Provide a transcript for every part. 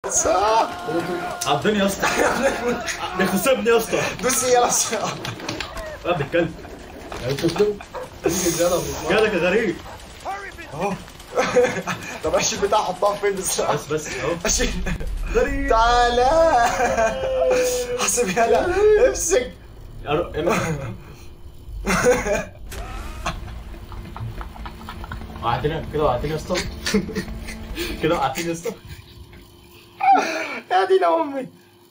صح عضني يا اسطى بيخصبني يا اسطى دوس يلا صح ابن الكلب جالك يا غريب اهو طب ايش البتاع حطها فين بس بس بس اهو اشيل غريب تعالى حسب يلا امسك أرو- إما- وقعتني كده وقعتني يا اسطى كده وقعتني يا اسطى يا دين امي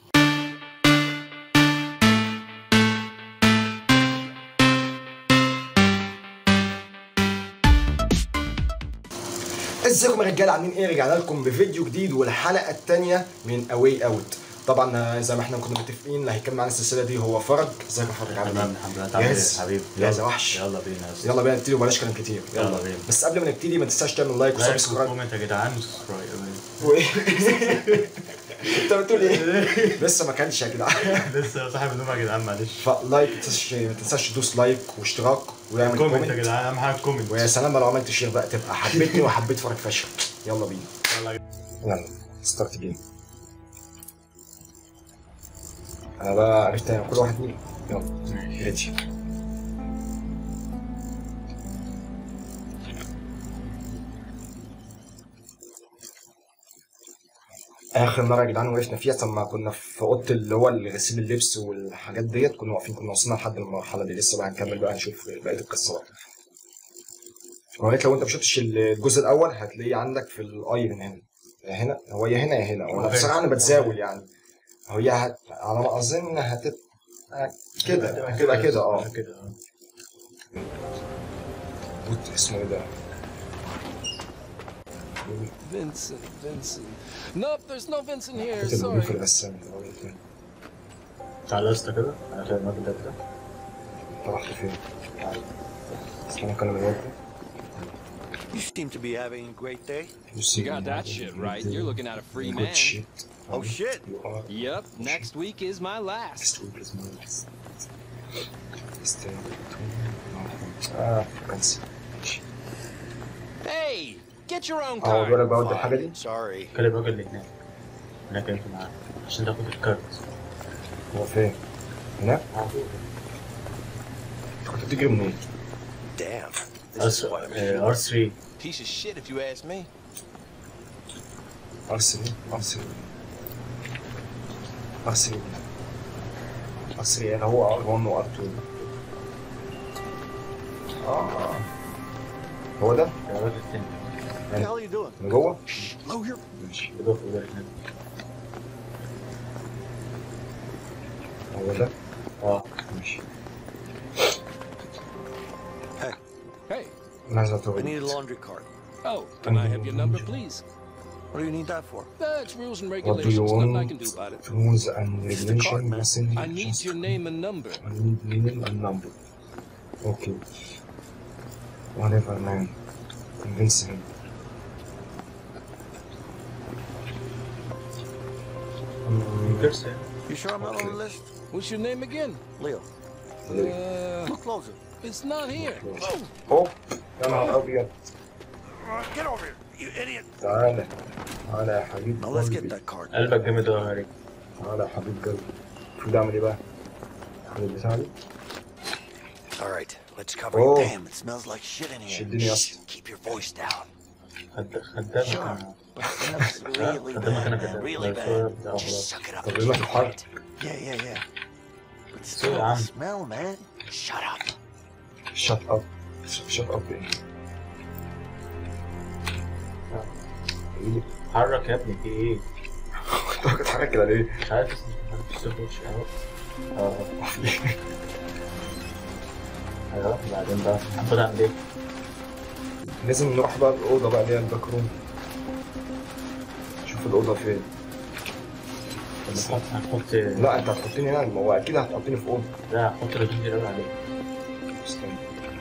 ازيكم يا رجاله عاملين ايه رجعنا لكم بفيديو جديد والحلقه الثانيه من اواي اوت طبعا زي ما احنا كنا متفقين اللي هيكمل معانا السلسله دي هو فرج ازيك يا فرج عامل تمام ايه؟ الحمد لله تعمل ايه جاهز؟ يا حبيبي جاهز يا وحش يلا بينا يا اسطى يلا بينا نبتدي وبلاش كلام كتير يلا بينا. بس قبل ما نبتدي ما تنساش تعمل لايك لايك وسبسكرايب وكومنت يا جدعان وسبسكرايب وايه انت بتقول ايه؟ لسه ما كانش يا جدعان لسه صاحب النوم يا جدعان معلش فلايك ما تنساش ما تنساش تدوس لايك واشتراك ويعمل كومنت يا كومنت جدعان اهم حاجه كومنت ويا سلام بقى لو عملت شير بقى تبقى حبيتني وحبيت فرج فشخ يلا بينا يلا يا يلا ستارت جيم انا بقى عرفت يعني كل واحد مين يلا ريدي اخر مره يا جدعان وقفنا فيها لما كنا في اوضه اللي هو غسيل اللبس والحاجات ديت كنا واقفين كنا وصلنا لحد المرحله دي لسه بقى هنكمل بقى نشوف بقيه القصه بقى ولكن لو انت ما شفتش الجزء الاول هتلاقيه عندك في الايرن هنا هنا هو يا هنا يا هنا وانا بصراحه انا بتزاول يعني هي هت... على ما اظن هتبقى كده هتبقى كده اه كده اه بوت اسمه ايه ده؟ Vincent, Vincent. Nope, there's no Vincent here. كنت موجود في Sorry. الغسالة تعال يا اسطى كده انا كده المجد ده كده انت رحت فين؟ استنى اكلم الواد ده You seem to be having a great day. You got that shit right. You're looking at a free Good man. shit. Oh, shit. You are Yep, next week is my last. Next week is my last. Stay tuned. اه كنسل Hey, get your own اه card. بقول لك بودي الحاجة دي Sorry. كلم الراجل اللي هناك هناك انت معاه عشان تاخد الكارت هو فين؟ هناك؟ انت كنت بتجري منين؟ Damn. This is what I'm ار 3 Piece of shit, if you ask me. ارسنال ارسنال ارسنال ارسنال يعني هو ار 1 وار 2 اه هو ده؟ الراجل التاني What the hell are you doing? من جوه؟ Shh, lower your. ماشي كده في اوضه هناك هو ده؟ اه ماشي Hey, Hey. نازل I need a تواليت laundry card. Oh, can I have your number, please? What do you need that for? That's rules and What do you regulations. Nothing I want? can do about it. rules and It's the card, regulation man. message I need just- your name and number. I need name and number okay whatever man convince him Mm, كرسي You sure I'm not on the Okay. list? What's your name again? Leo. Uh, Look closer. it's not here. اوه يا نهار ابيض Get over here, you idiot. تعالى تعالى يا حبيب Now let's get قلبي that card. قلبك جامد قوي يا غريب تعالى يا حبيب قلبي شو ده اعمل ايه بقى؟ خد البتاع دي All right, let's cover Oh. it. Damn, it smells like shit in here. شدني يا Shh, اسطى keep your voice down. خد خدامك Sure. انا But it smells really خدامك انا bad, كده really لا، الصورة bad. بتاعه Just خلاص suck it up. طب and يلا keep في الحرب quiet. Yeah, yeah, yeah. But So, still, um, the smell, man. Shut up. شut اب شut اب ايه؟ ايه؟ حرك يا ابني في ايه؟ انت بتتحرك كده ليه؟ مش عارف اسمه مش عارف السيرفر مش عارف اه ايوه بعدين بقى المفروض اعمل ايه؟ لازم نروح بقى الأوضة بقى اللي هي الباك روم شوف الأوضة فين هنحط هنحط لا أنت هتحطني هنا ما هو أكيد هتحطني في أوضة لا هنحط رجل كده عليه استنى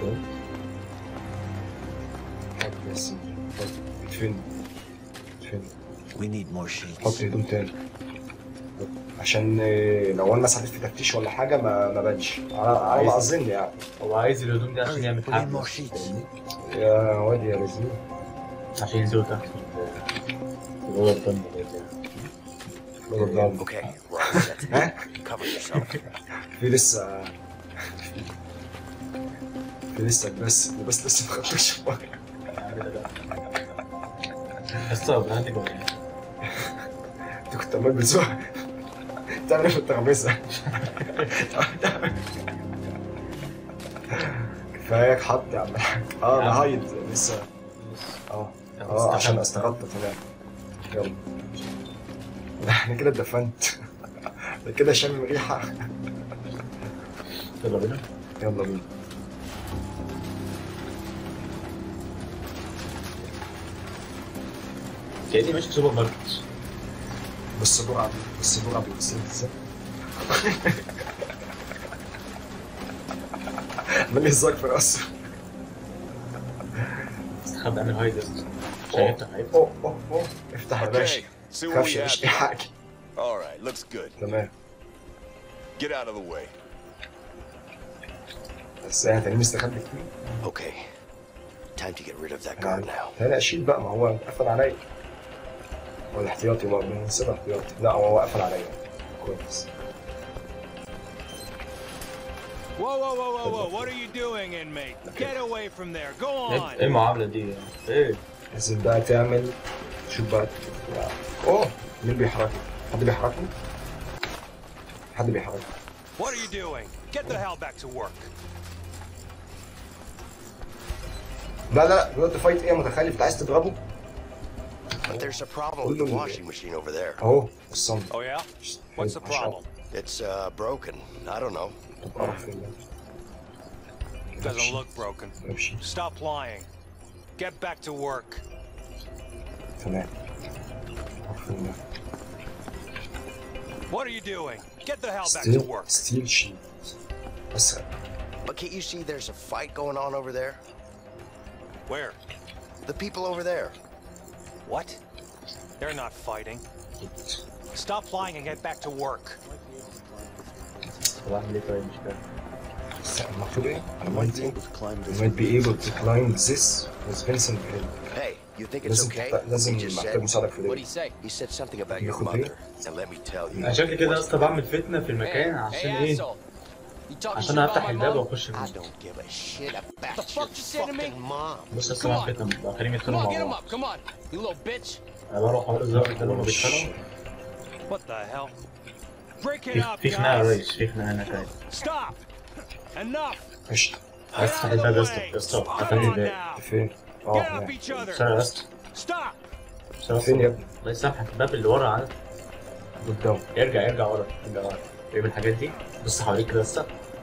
حط بس حط. فين فين We need more sheets. حط هدوم تاني عشان آه، لو انا مثلا في تفتيش ولا حاجه ما ما بانش على على ما اظن يعني هو عايز الهدوم دي عشان يعمل We need حمل more sheets. يا واد يا لذيذ عشان ينزلوا تحت في ال- في الأوضة التانية اللي هي يلا بنعم. Okay, we're all set. ها Cover yourself. في لسه في لسه بس بس لسه ما خدتش لسه بنهدي ولا ايه؟ انت كنت عمال بتزوق تعمل ايه في الترابيزه كفاياك حط يا عم الحاج اه انا هايد لسه اه اه عشان استغطى تمام يلا لا، انا كده اتدفنت ده كده شامم ريحه يلا بينا يلا بينا كأني ماشي في سوبر ماركت بص جرعه بص جرعه بيوصل ازاي عمال يهزرك في راسه استخبى اعمل هايد يا اسطى عشان يفتح هايد اوه اوه اوه افتح يا باشا Okay, see what خافش we مفيش have. اي حاجه All right, looks good. تمام Get out of the way. بس انا تاني مستخبي كتير Okay. Time to get rid of that guard now. انا اشيل بقى ما هو قفل عليا هو الاحتياطي بقى بنسيبها احتياطي لا هو قفل عليا كويس Whoa, whoa, whoa, whoa, whoa. What are you doing, inmate? Get away from there. Go ايه on. إيه المعاملة دي؟ ايه؟ لازم بقى تعمل شوف بقى اوه مين بيحركني؟ حد بيحركني؟ حد بيحركني What are you doing? Get the hell back to work. لا لا لا دلوقتي فايت ايه يا متخلف انت عايز تضربه؟ But there's a problem with the washing machine over there. اهو الصمت Oh, yeah? What's the problem? It's uh, broken. I don't know. طب قرف في الله Doesn't look broken. امشي Stop lying. Get back to work. تمام قرف في الله What are you doing? Get the hell back to ستيل work. ستيل شيت بس But can't you see there's a fight going on over there? Where? The people over there. What? They're not fighting. Stop lying and get back to work. طب اعمل ايه طيب مش فاهم بس المفروض ايه؟ I might able to climb You might be able to climb this with Vincent Hill. Hey, you think it's لازم okay? تحت- لازم He just محتاج said. مساعدك في What'd ده he say? He said something about your ياخد ايه؟ mother. And let me tell you. انا شكلي كده يا اسطى بعمل فتنة في المكان Hey, عشان hey, ايه؟ asshole. You talking shit عشان about افتح my الباب mom? واخش I منه don't give a shit about The your fuck you say to me? fucking mom. بص يا اسطى بعمل فتنة الاخرين Come يتخانقوا on, مع get him بعض up. Come on, you little bitch. انا بروح اقول الزرق ده لما بيتخانقوا What the hell? Break it في up, في خناقة يا guys. ريس في خناقة هناك أهي. Stop. Enough. قشطة عايز تفتح الباب يا اسطى يا اسطى Come قفل on الباب now. فين؟ Get اه off هناك. each other. سرع يا اسطى Stop. سرع فين يا ابني؟ الله يسامحك الباب اللي ورا عندك قدام ارجع ارجع ورا ارجع ورا ايه الحاجات دي بص حواليك كده يا اسطى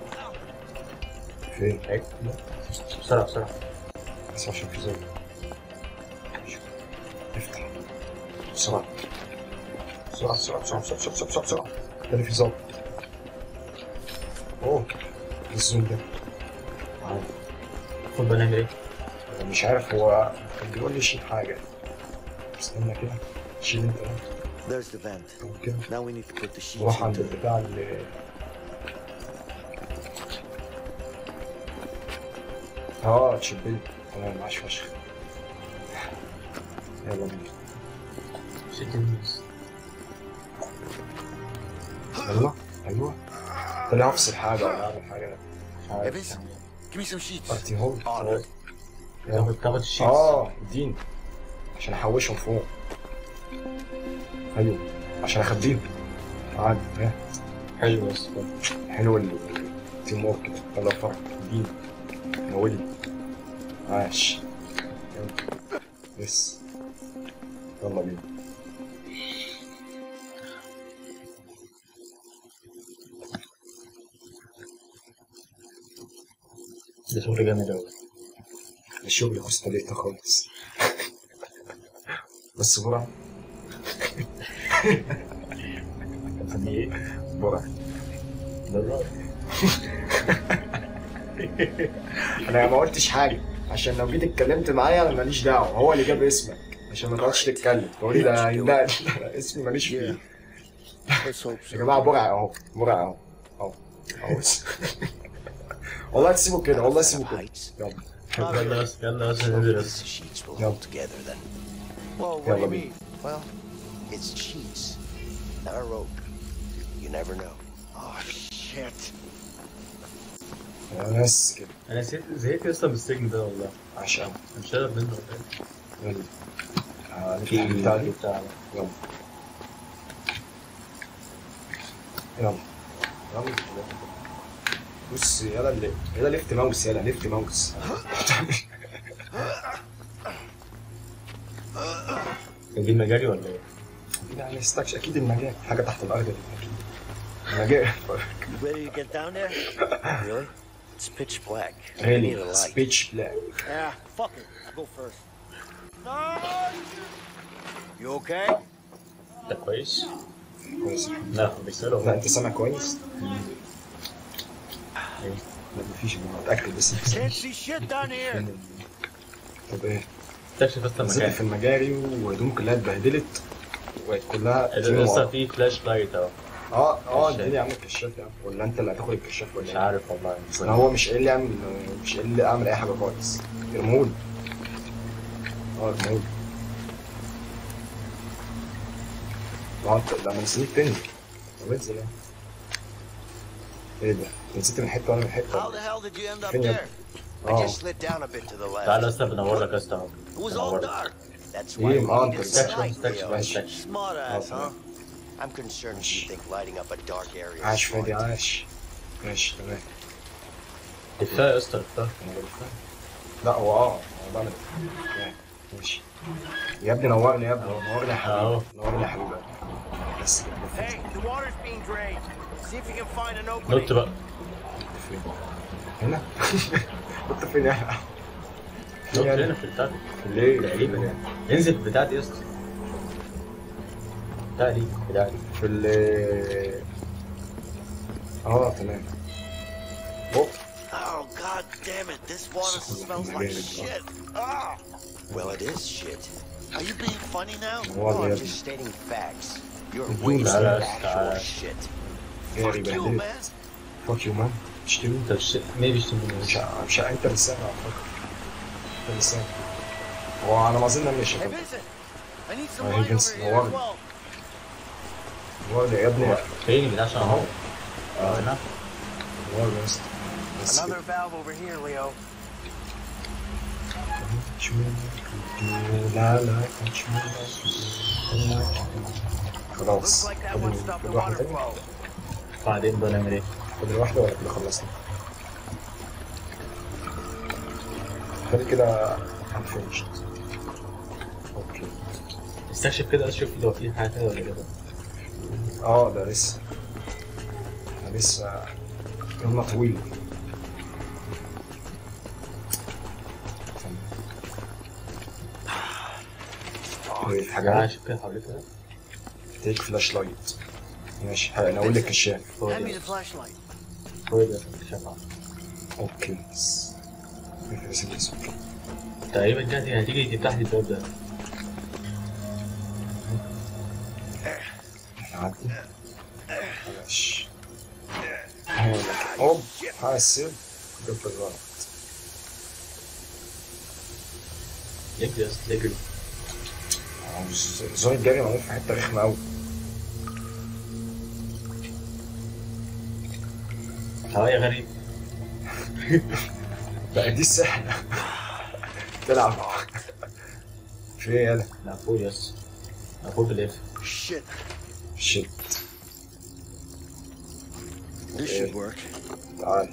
فين؟ هيك بسرعة بسرعة بس عشان في زول افتح بسرعة بسرعة بسرعة بسرعة بسرعة بسرعة بسرعة بسرعة تاني في زول اوه إيه الزوم ده تعال. خد بقى نعمل ايه أنا مش عارف هو كان بيقول لي شيل حاجة استنى كده شيل انت ده. There's the vent. طب كده Now we need to put the sheets روح عند into it. البتاع اللي اه تشبيل تمام عاش فشخ يلا بينا شد الناس يلا ايوه طلع افصل حاجه ولا اعمل حاجه مش عارف Evis, give me some sheets. ارتي هولد On it. تاخد تاخد الشيتس اه اديني عشان احوشهم فوق ايوه عشان اخبيهم عادي ها حلو يا اسطى حلو التيم ورك كده يلا فرق اديني نولي عاش يلا يس يلا بينا ده شغل جامد أوي الشغل مستليت خالص بس برع دي ايه؟ برع ده الرأي انا ما قلتش حاجه عشان لو جيت اتكلمت معايا انا ماليش دعوه هو اللي جاب اسمك عشان ما تقعدش تتكلم تقولي ده لا اسمي ماليش فيه Let's hope يا so. جماعه برع اهو برع اهو اهو اهو والله تسيبه كده والله سيبه كده Heights. يلا يلا بس يلا بس Hopefully ننزل the بس sheets will Yep. hold together then. Well, what Yeah, do you let me- mean? Well, it's sheets. Not a rope. You never know. Oh, shit. بس كده انا زهقت زهقت لسه من السجن ده والله عشان أنا مش قادر منه والله. يلا آه، نفتح في البتاع دي بتاع يلا يلا يلا بص يلا اللي يلا ليفت ماوس يلا ليفت ماوس نجيب مجاري ولا ايه؟ يعني استكش اكيد المجال حاجه تحت الارض اكيد المجال You ready to get down there? really? It's pitch black. We need a ريلي light. سبيتش بلاك Yeah, fuck it. I'll go first. You okay? ده كويس؟ كويس لا بيسأله لا هو انت سامع كويس؟ لا مفيش متاكد بس انت سامع. Can't see shit down here. طب ايه؟ اكتشف بس نزلت المكان في المجاري وهدوم كلها اتبهدلت وبقت كلها ده لسه في فلاش لايت اهو اه اه كشاف. اديني يا عم الكشاف يا عم ولا انت اللي هتاخد الكشاف ولا مش ايه؟ عارف والله انا هو مش قايل لي اعمل مش قايل لي اعمل اي حاجه خالص ارمولي اه ارمولي ما انت ده انا مستنيك تاني طب انزل يعني ايه ده؟ انت نسيت من حته وانا من How حته the hell did you end up Can you- there? I اه just slid down a bit to the تعال left. لسه بنور لك يا اسطى اهو It was all بنور لك. dark. That's why ايه we اه needed انت a Section, light, section, Leo. ماشي. Smart ass, اه huh? I'm concerned if you think lighting up a dark area is عاش فادي smart. عاش ماشي تمام لفها يا اسطى لفها انا بلفها لا هو اه هو بعمل تمام. ماشي يا ابني نورني يا ابني نورني يا اهو. حبيبي نورني يا حبيبي بس كده Hey, the water's being drained. See if you can find an نط opening. بقى فين؟ هنا؟ كنت فين يا نط يعني. هنا في البتاع دي. ليه؟ تقريبا يعني انزل في البتاع دي يا اسطى بتاع دي بتاع دي في ال اه تمام اوب Oh, god damn it. This water smells like shit. Ah. Well, it is shit. Are you being funny now? Well, No, I'm yeah. just stating facts. You're Mhm. wasting تعالى، actual تعالى. shit. جاري Fuck you, بهدلت man. فاك يو مان تشتري انت مش ميبي اشتم مش ع- مش ع- انت لسان على فكره انت لسان هو على ما اظن مش Hey, هتبقى Vincent. I need some Oh, hey, light Vince, over no here as worry. well. هو ده يا ابني فين كده عشان اهو اه هنا هو ده يا اسطى بس Another كده. valve over here, Leo. لا لا خلاص Looks like that خد one ال- stopped خد the واحدة water تاني flow. بعدين بقى نعمل ايه؟ خد الواحدة ولا كده خلصنا؟ خلي كده unfinished اوكي استكشف كده اشوف لو في حاجه كده ولا كده اه ده لسه ده لسه يومنا طويل طيب تعالى حاجة اشوف كده حواليك كده تيك فلاش لايت ماشي انا اقول لك الشاف هو Hand me ده the flashlight. هو ده شغال اوكي بس اسمه تقريبا كده هتيجي تفتح لي الباب ده نعدي ماشي اوب حاسب جبت الغلط يجري يا اسطى يجري عاوز زون الجري معمول في حته رخمه قوي هواية غريب بقى دي سهله تلعب في ايه يالا مقفول يا اسطى مقفول بالاف Shit. شيت This should work. تعال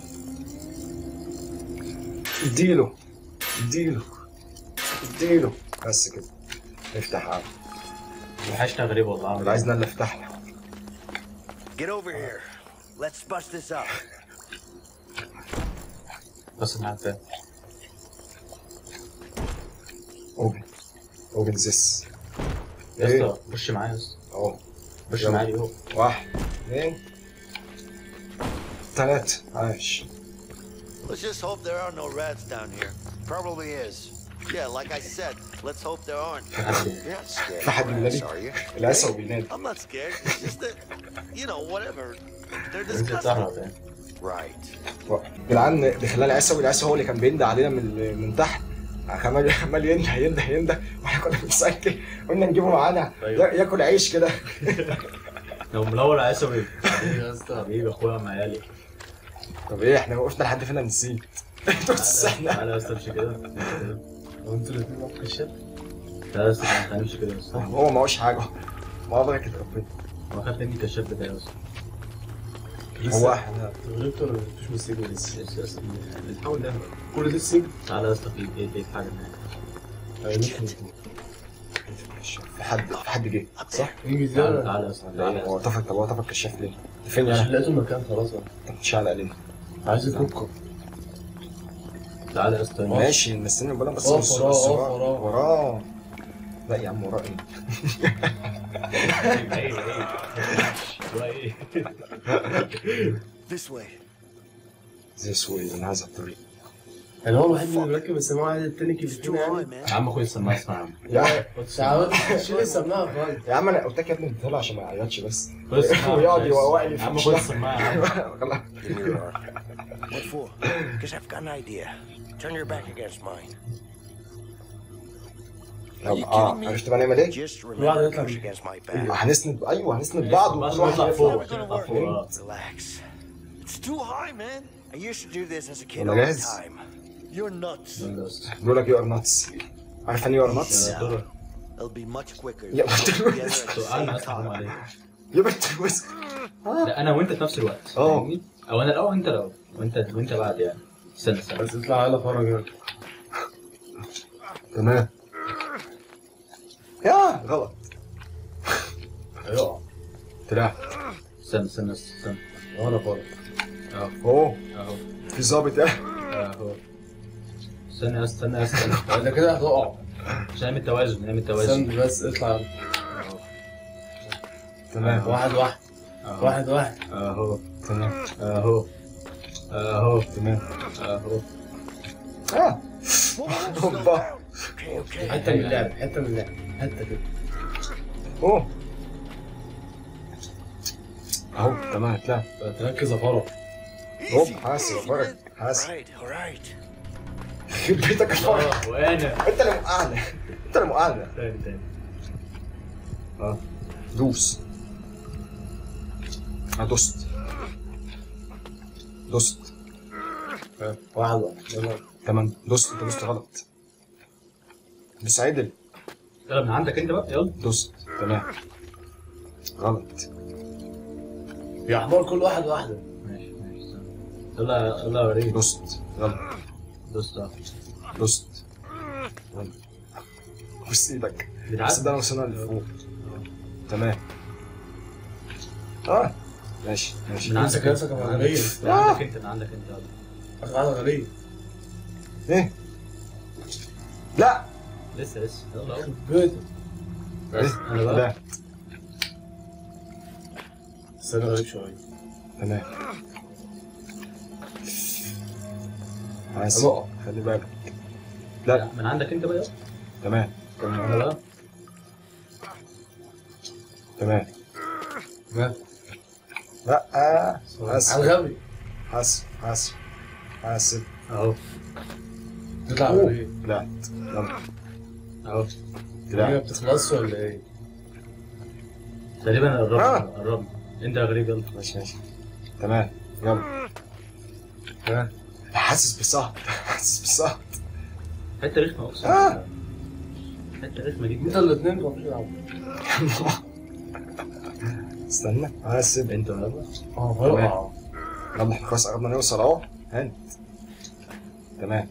اديله اديله اديله بس كده افتح عم وحشنا غريب والله اللي عامل عايزنا اللي افتح له Get over here. Let's bust this up. بس معاك تاني اوبن اوبن ذس يا ايه اسطى خش معايا يا اسطى اهو خش يلا. معايا اهو واحد اثنين ثلاثة عاش Let's just hope there are no rats down here. Probably is. Yeah, like I said, let's hope there aren't. You're not scared في حد of بينادي rats, are you? العسل بينادي I'm not scared. It's just that, you know, whatever. They're انت disgusting. بتعرف يعني Right. جدعان ده خلال العسل والعسل هو اللي كان بينده علينا من من تحت عمال عمال ينده ينده ينده واحنا كنا بنسكر قلنا نجيبه معانا أيوة. يا- ياكل عيش كده لو ملور عسوي يا اسطى حبيبي اخويا معايا طب ايه احنا وقفنا لحد فين أنا نسيت انتوا تستحنا تعالى يا اسطى امشي كده هو انتوا الاثنين معاكم كشاف؟ تعالى يا اسطى تعالى نمشي كده يا اسطى هو ما هوش حاجه ما بركة ربنا هو خد مني الكشاف بتاعي يا اسطى هو احنا غلبت ولا مش من السجن لسه؟ لسه يا اسطى بنحاول نعمل كل ده السجن؟ تعالى يا اسطى في ايه في حاجه هناك يعني ممكن في حد في حد جه صح؟ يجي تعالى زيادة تعالى يا اسطى لا تعالى. هو طفى طب هو طفى الكشاف ليه؟ فين مش يعني؟ لقيته المكان خلاص بقى انت بتشعل علينا عايز يفكر تعالى يا اسطى ماشي مستني بالنا بس اقف بص- وراه، بص اقف وراه. وراه. وراه لا يا عم وراه ايه؟ ايوه ايوه هو ايه This way. زي سوي من هذا الطريق يعني هو الوحيد اللي مركب السماعة واحد التاني It's كيف too high, يعني man. يا عم خد السماعه اسمع يا عم يا تعال شيل السماعة خالص يا عم انا قلت لك يا ابني اديها عشان ما يعيطش بس خد السماعه ويقعد يوقع لي يا في عم وشي. خد السماعه يا عم خلاص Here we are. What for? Because I've got an idea. Turn your back against mine. طب اه عرفت بقى نعمل ايه؟ Just واحد remember to يطلع push من- against my back. هنسند ايوه هنسند بعض بس وكل واحد نطلع يطلع فوق عشان نطلع فوق آه. Relax. It's too high, man. I used to do this as a kid ولا all the جاهز؟ time. You're nuts. يلا يا اسطى. بيقول لك يو ار ناتس عارف يعني يو ار ناتس؟ يا دكتور، It'll be much quicker. Yeah, if we but- work together at the سؤالنا same اصلا حرام time. عليك يا بنت بس لا انا وانت في نفس الوقت اه. فاهمني؟ او انا الاول انت الاول وانت وانت بعد يعني استنى استنى بس اطلع يلا فرج يلا تمام يا غلط هيقع طلع استنى استنى استنى وانا فرج اهو اهو اهو في ظابط اه اهو استنى يا استنى يا استنى انت كده هتقع عشان نعمل توازن نعمل توازن استنى بس اطلع يلا. اهو تمام واحد واحد اهو واحد واحد اهو تمام اهو اهو تمام اهو اه Whoa, whoa, slow هوبا down. Okay, okay. حته من اللعب حته من اللعب حته كده اوه اهو تمام طلع تركز يا فرج هوب Easy, حاسب easy, فرج man. حاسب Right, all right. يخرب بيتك يا فرج اه وانا انت اللي موقعنا انت اللي موقعنا تاني تاني اه دوس اه دوست دوست ها، واحد واحد يلا تمام دوست انت دوست غلط دوس عدل يلا من عندك انت بقى يلا دوست تمام غلط يا حمار كل واحد واحده ماشي ماشي استنى. يلا يلا وريني دوست غلط دوست اه دوست غلط بص ايدك بس بتعدي ده وصلنا لفوق تمام اه ماشي ماشي من امسك عندك نفسك يا غريب من عندك انت من عندك انت يلا اخر واحد غريب ايه لا لسه لسه يلا اهو بيت بس انا بقى لا استنى غريب شويه تمام عايز هنقع. خلي بالك لا لا من عندك انت بقى يلا تمام انا بقى تمام ها لا آه. حاسب على الغبي حاسب حاسب حاسب اهو تطلع أوه. غريب طلعت يلا اهو هي ما طلعت بتخلصش ولا ايه؟ تقريبا آه. قربنا قربنا انت يا غريب يلا ماشي ماشي تمام يلا ها حاسس بصهد حاسس بصهد حته رخمه اقسم آه. بالله. حته رخمه جدا انت الاثنين مفيش دعوه استنى حاسب انت يلا اه هيقع يلا احنا خلاص قربنا نوصل اهو هانت تمام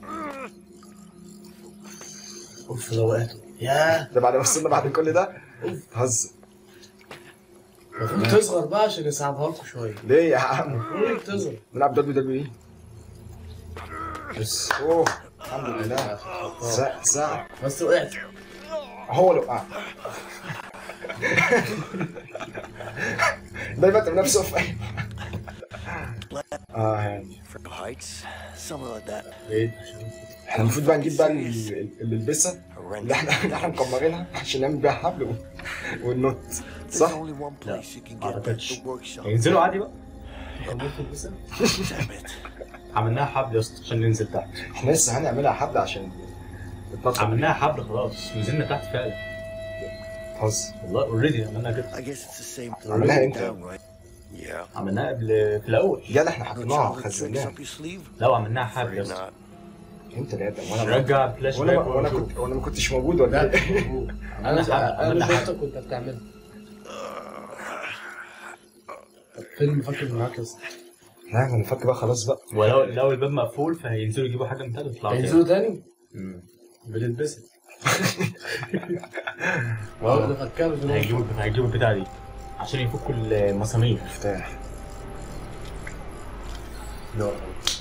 اوف لو وقعت ياه ده بعد ما وصلنا بعد كل ده هزر المفروض تصغر بقى عشان يصعبها لكم شويه ليه يا عم المفروض تصغر نلعب دبليو دبليو اي بس اوه الحمد لله ساعة ساعة بس وقعت هو اللي وقع ده يبقى نفسه في أي- اه يعني For heights, something like that. ايه احنا المفروض بقى نجيب بقى ال- ال- اللبسه A اللي rent. احنا اللي احنا مكمرينها عشان نعمل بيها حبل و- والنط There's صح؟ only one place you can get أعتقدش. the workshop. ينزلوا عادي بقى Damn it. عملناها حبل يا اسطى عشان ننزل تحت احنا لسه هنعملها حبل عشان نتنطط عملناها حبل خلاص نزلنا تحت فعلا حظ والله اوريدي عملنا كده I guess it's the same عملناها thing امتى؟ down, right? Yeah. عملناها قبل في الاول يلا احنا No حطيناها chocolate tricks خزناها up your sleeve? لو عملناها حاجه Afraid بس not. امتى يا ابني وانا رجع فلاش وانا باك وانا كنت وانا ما كنتش موجود ولا لا ايه؟ انا انا عملنا اللي حاجة. شفتك كنت بتعملها طب فيلم فاكر معاك يا اسطى لا انا فاكر بقى خلاص بقى ولو لو الباب مقفول فهينزلوا يجيبوا حاجه من تحت ويطلعوا هينزلوا تاني تاني مم. بنتبسط والله ده فكرت في هيجيبوا الموضوع. هيجيبوا البتاع دي عشان يفكوا المسامير مفتاح لا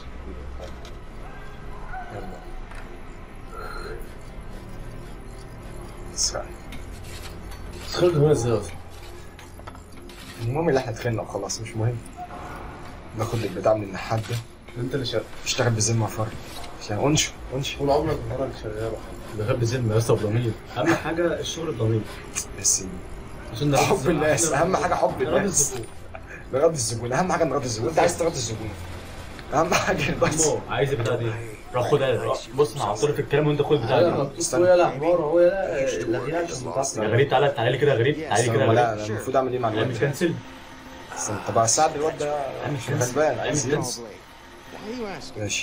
اسرع دخلت هنا ازاي اصلا المهم اللي احنا دخلنا وخلاص مش مهم ناخد البتاع من النحات ده انت اللي شغال اشتغل بذمه فرق عشان انشو انشو طول عمرك مرة شغال ده غير بذمه يا اسطى بضمير اهم حاجه الشغل الضمير بس عشان حب الناس اهم حاجه حب نراضي الناس الزبون نراضي الزبون اهم حاجه نراضي الزبون انت عايز تراضي الزبون اهم حاجه بس أمو، عايز البتاع دي روح خدها بص انا عطرت في الكلام وانت خد البتاع انا دي مكتوب هو يلا حوار هو يلا الاغنيه مش يا غريب تعالى تعالى لي كده يا غريب تعالى لي كده يا لا غريب لا المفروض اعمل ايه مع اعمل الواد ده؟ كنسل استنى، طب اساعد الواد ده مش غلبان عايز اعمل ينسى كنسل ماشي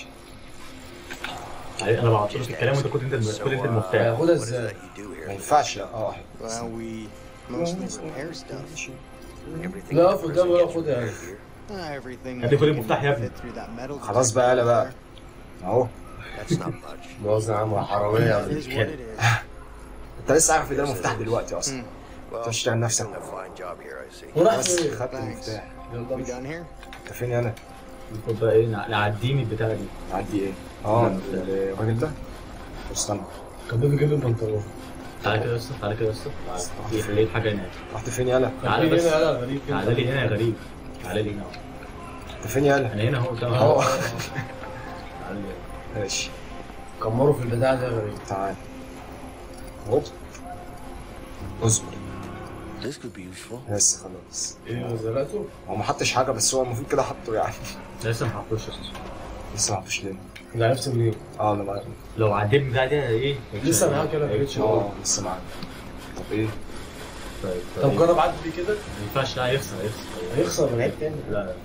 انا بعطرت في الكلام وانت خد انت الم- خد انت المفتاح هياخدها What is ازاي that you do ما here? ينفعش اه Well, we mostly repair stuff. Everything لا the في person قدام ولا gets خدها يعني Uh, everything هدي that خد can المفتاح يا ابني. fit through that metal خلاص بقى يلا بقى اهو That's not much. مؤاخذة يا عم حرامية It is what it is. انت لسه عارف ان ده المفتاح دلوقتي اصلا Well, تشتغل نفسك a fine job here, I see. وراح بس فين؟ خدت المفتاح We done here? انت فين انا؟ خد بقى ايه نع- نعديني البتاع دي عدي ايه؟ اه الراجل ده استنى كان بيجي جيب البنطلون تعالى كده يا اسطى تعالى كده يا اسطى تعالى. لقيت حاجه هناك رحت فين يالا؟ تعالى كان بس بيجي هنا يلا غريب تعالى لي هنا يا غريب تعالى لي هنا انت فين يالا؟ انا هنا اهو قدامك اهو اهو تعالى لي ماشي كمروا في البتاع ده يا غريب تعال هوب اصبر This could be useful. بس خلاص ايه زرقته؟ هو ما حطش حاجه بس هو المفروض كده حطه يعني لسه ما حطوش يا اسطى لسه ما حطوش ليه؟ اللي عرفت منين؟ اه انا معاك لو عديت البتاع دي ايه لسه معاك كده في ريتش اه لسه معاك طب ايه؟ طيب طب طيب جرب عدي بيه كده ما ينفعش لا هيخسر هيخسر هيخسر من عيب تاني لا لا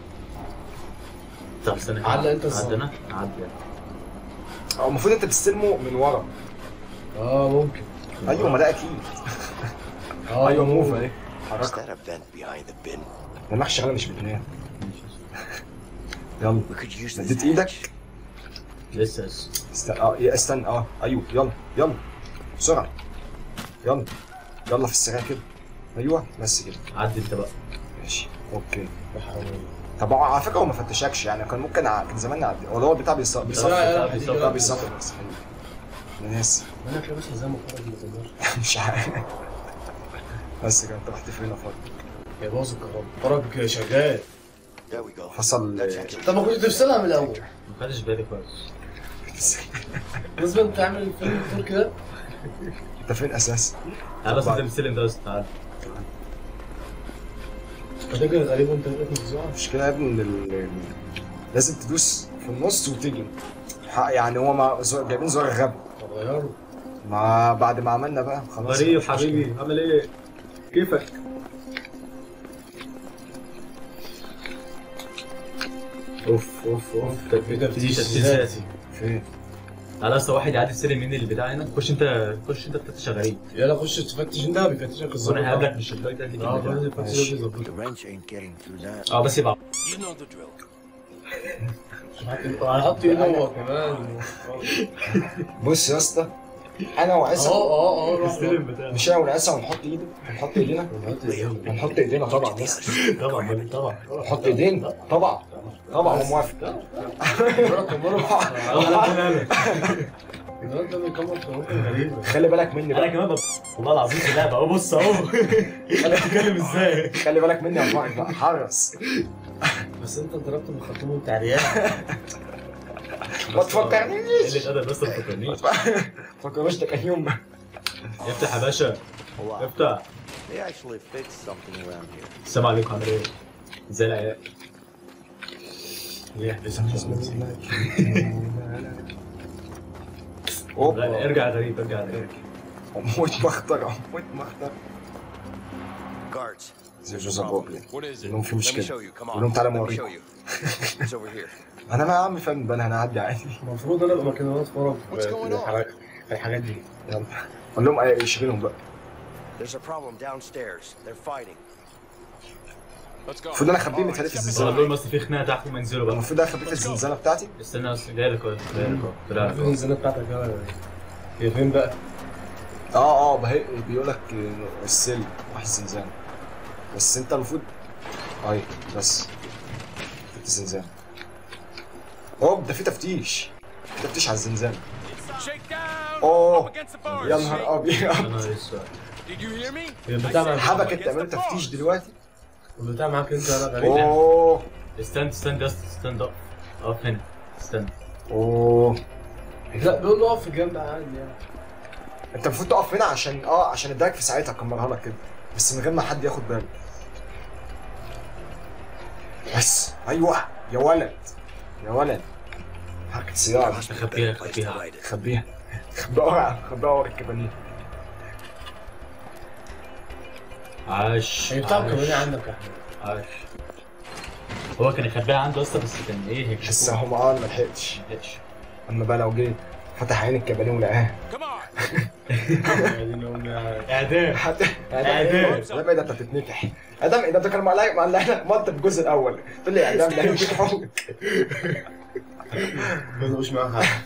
طب استنى كده. علق انت الصوت. عدى انا عدى هو المفروض انت تستلمه من ورا اه ممكن ايوه ما ده اكيد اه ايوه موف ممكن. اهي Is حركه that a vent behind the bin? دماغ شغاله مش بتنام يلا We could use this مديت ايدك hatch. لسه لسه استنى اه يا استنى اه ايوه يلا يلا بسرعه يلا يلا في السريع كده ايوه بس كده عدي انت بقى ماشي اوكي يا حرامية. طب هو على فكره هو ما فتشكش يعني كان ممكن ع- كان زمان نعدي ولا هو البتاع بيصفر لا، بيصفر لا، بيصفر، لا، اه بيصفر. بيصفر بس انا ناسي انا كده بس زي ما خرج ما تقدرش مش عارف بس كده انت رحت فين يا فاضل يا باظ الكهرباء فرج كده شغال There we go. فصل That's it. طب ما كنت تفصلها من الاول ما خدش بالي كويس لازم تعمل الفيلم التركي ده انت فين اساسا؟ تعالى بس انت بالسلم ده بس تعالى فاكر غريب وانت واقف مفزوع المشكله يا ابني ان ال- لازم تدوس في النص وتجي ح- يعني هو ما زو- جايبين زوار غبي طب غيره ما بعد ما عملنا بقى خلاص غريب مفيش مشكلة. حبيبي عامل ايه؟ كيفك؟ اوف اوف اوف ايه ده تفتيش بتفتيش اساسي فين؟ تعالى اصلا واحد يعدي السلم من البتاع هنا خش انت خش انت تفتش غريب يلا خش تفتش انت بيفتشك الظابط وانا هقابلك من الشباك ده اديك اه البتاع. خلاص يفتشك الظابط The wrench ain't getting through that. اه بس يبقى You know the drill. هنحط ايده هو كمان بص يا اسطى انا اه وعصام اه اه روح السلم بتاعه مش انا وعصام هنحط ايده هنحط ايدينا هنحط ايدينا طبعا بس طبعا طبعا نحط ايدينا طبعا طبعا موافق مرة كاميرا انا الواد ده بيكمل كاميرا غريبة خلي بالك مني بقى كمان بب- والله العظيم في اللعبه اهو بص اهو بتتكلم ازاي خلي بالك مني يا فايد بقى حرص بس انت ضربت من خرطوم التعريات ما تفكرنيش قله ادب بس ما تفكرنيش ما تفكرنيش ده كان يوم افتح يا باشا Wow. افتح They actually fixed something around here. السلام عليكم عامل ايه؟ زي العيال اوب ارجع يا غريب ارجع يا غريب موت مخطر موت مخطر Guards. زي جوزا بوبلي What is it? لهم في Let me مشكله show you. Come قول لهم on. تعالى Let me موريك show you. It's over here. انا ما يا عم فاهم بالها انا هعدي عادي المفروض انا ابقى مكانات ورا What's going on? في الحاجات دي يلا قول لهم ايه يشغلهم بقى There's a problem downstairs. They're fighting. Let's go. المفروض انا اخبيه متهيألي في بس الزنزانه دول بس في خناقه تحت ما ينزلوا بقى المفروض اخبيه في الزنزانه بتاعتي استنى بس جاي لك اهو جاي لك اهو طلع لك عارف أهو. الزنزانه بتاعتك يا ولا إيه؟ هي فين بقى؟ اه اه بهي بيقول لك السل راح الزنزانه بس انت المفروض اي بس في الزنزانه اوه ده في تفتيش في تفتيش على الزنزانه Shake down. اوه Up against the bars. يا نهار ابيض يا نهار اسود Did you hear me? هي البتاع معاك حبكت تعملوا تفتيش دلوقتي البتاع معاك انت انا غريب اوه استند استند يا اسطى استند اقف اقف هنا استند اوه لا بيقول له اقف في الجنب عادي يعني انت المفروض تقف هنا عشان اه عشان اداك في ساعتها اكمرها لك كده بس من غير ما حد ياخد باله بس ايوه يا ولد يا ولد حركة سيارة خبيها خبيها خبيها خبيها ورا خبيها ورا الكبانيه عاش هي بتاع عاش. كمان عندك يا احمد عاش هو كان يخبيها عنده اصلا بس كان ايه هيك بس هم اه ما لحقتش لحقش. اما بقى لو جيت فتح عين الكبانيه ولقاها Come on. يعني لو ما- اعدام حتى إعدام. ادم ايه ده انت بتتنكح ادم ايه ده انت كان معلق معلق مط الجزء الاول تقول لي اعدام ده مش حقوق ما تبقوش معاها حاجه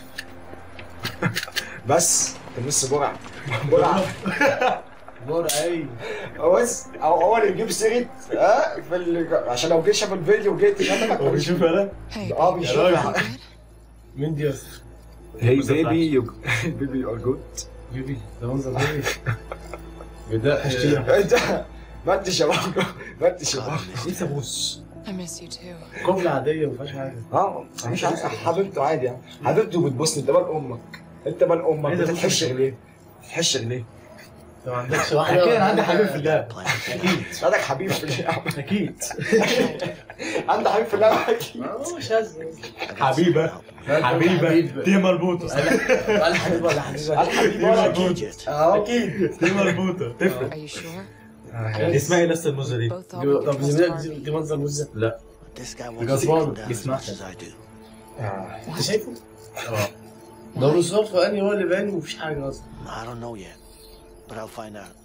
بس كان لسه جرعه جرعه نور اي هو بس هو هو اللي بيجيب سيره ها في ال... عشان لو جه شاف الفيديو وجيت يشتمك هو بيشوف انا اه بيشوف مين دي يا اسطى؟ هي بيبي يو بيبي يو ار جود بيبي ده منظر بيبي بدأ اشتري انت ما انت شباب ما انت شباب لسه بص I miss you too. قبلة عادية ما فيهاش حاجة اه مش عارف حبيبته عادي يعني حبيبته بتبص انت مال امك انت مال امك إيه ده بتتحشر بص- ليه؟ بتتحشر ليه؟ انت ما عندكش واحدة اكيد انا عندي حبيب في الله اكيد عندك حبيب في اللعبة اكيد عندك حبيب في اللعبة اكيد ما هو مش هزر حبيبه حبيبه حبيب. دي مربوطه ولا حبيب ولا حبيبة الحبيب ولا اكيد Egypt. اه اكيد دي مربوطه تفرق Are you sure? اسمها ايه لسه الموزه دي؟ Both thought we دي- could طب trust دي- Harvey. دي دي منظر مزة لا This guy Because wants to one come down as is much not- as I do. آه. انت شايفه؟ اه ده بالصدفة اني هو اللي باين ومفيش حاجة اصلا I don't know yet, but I'll find out.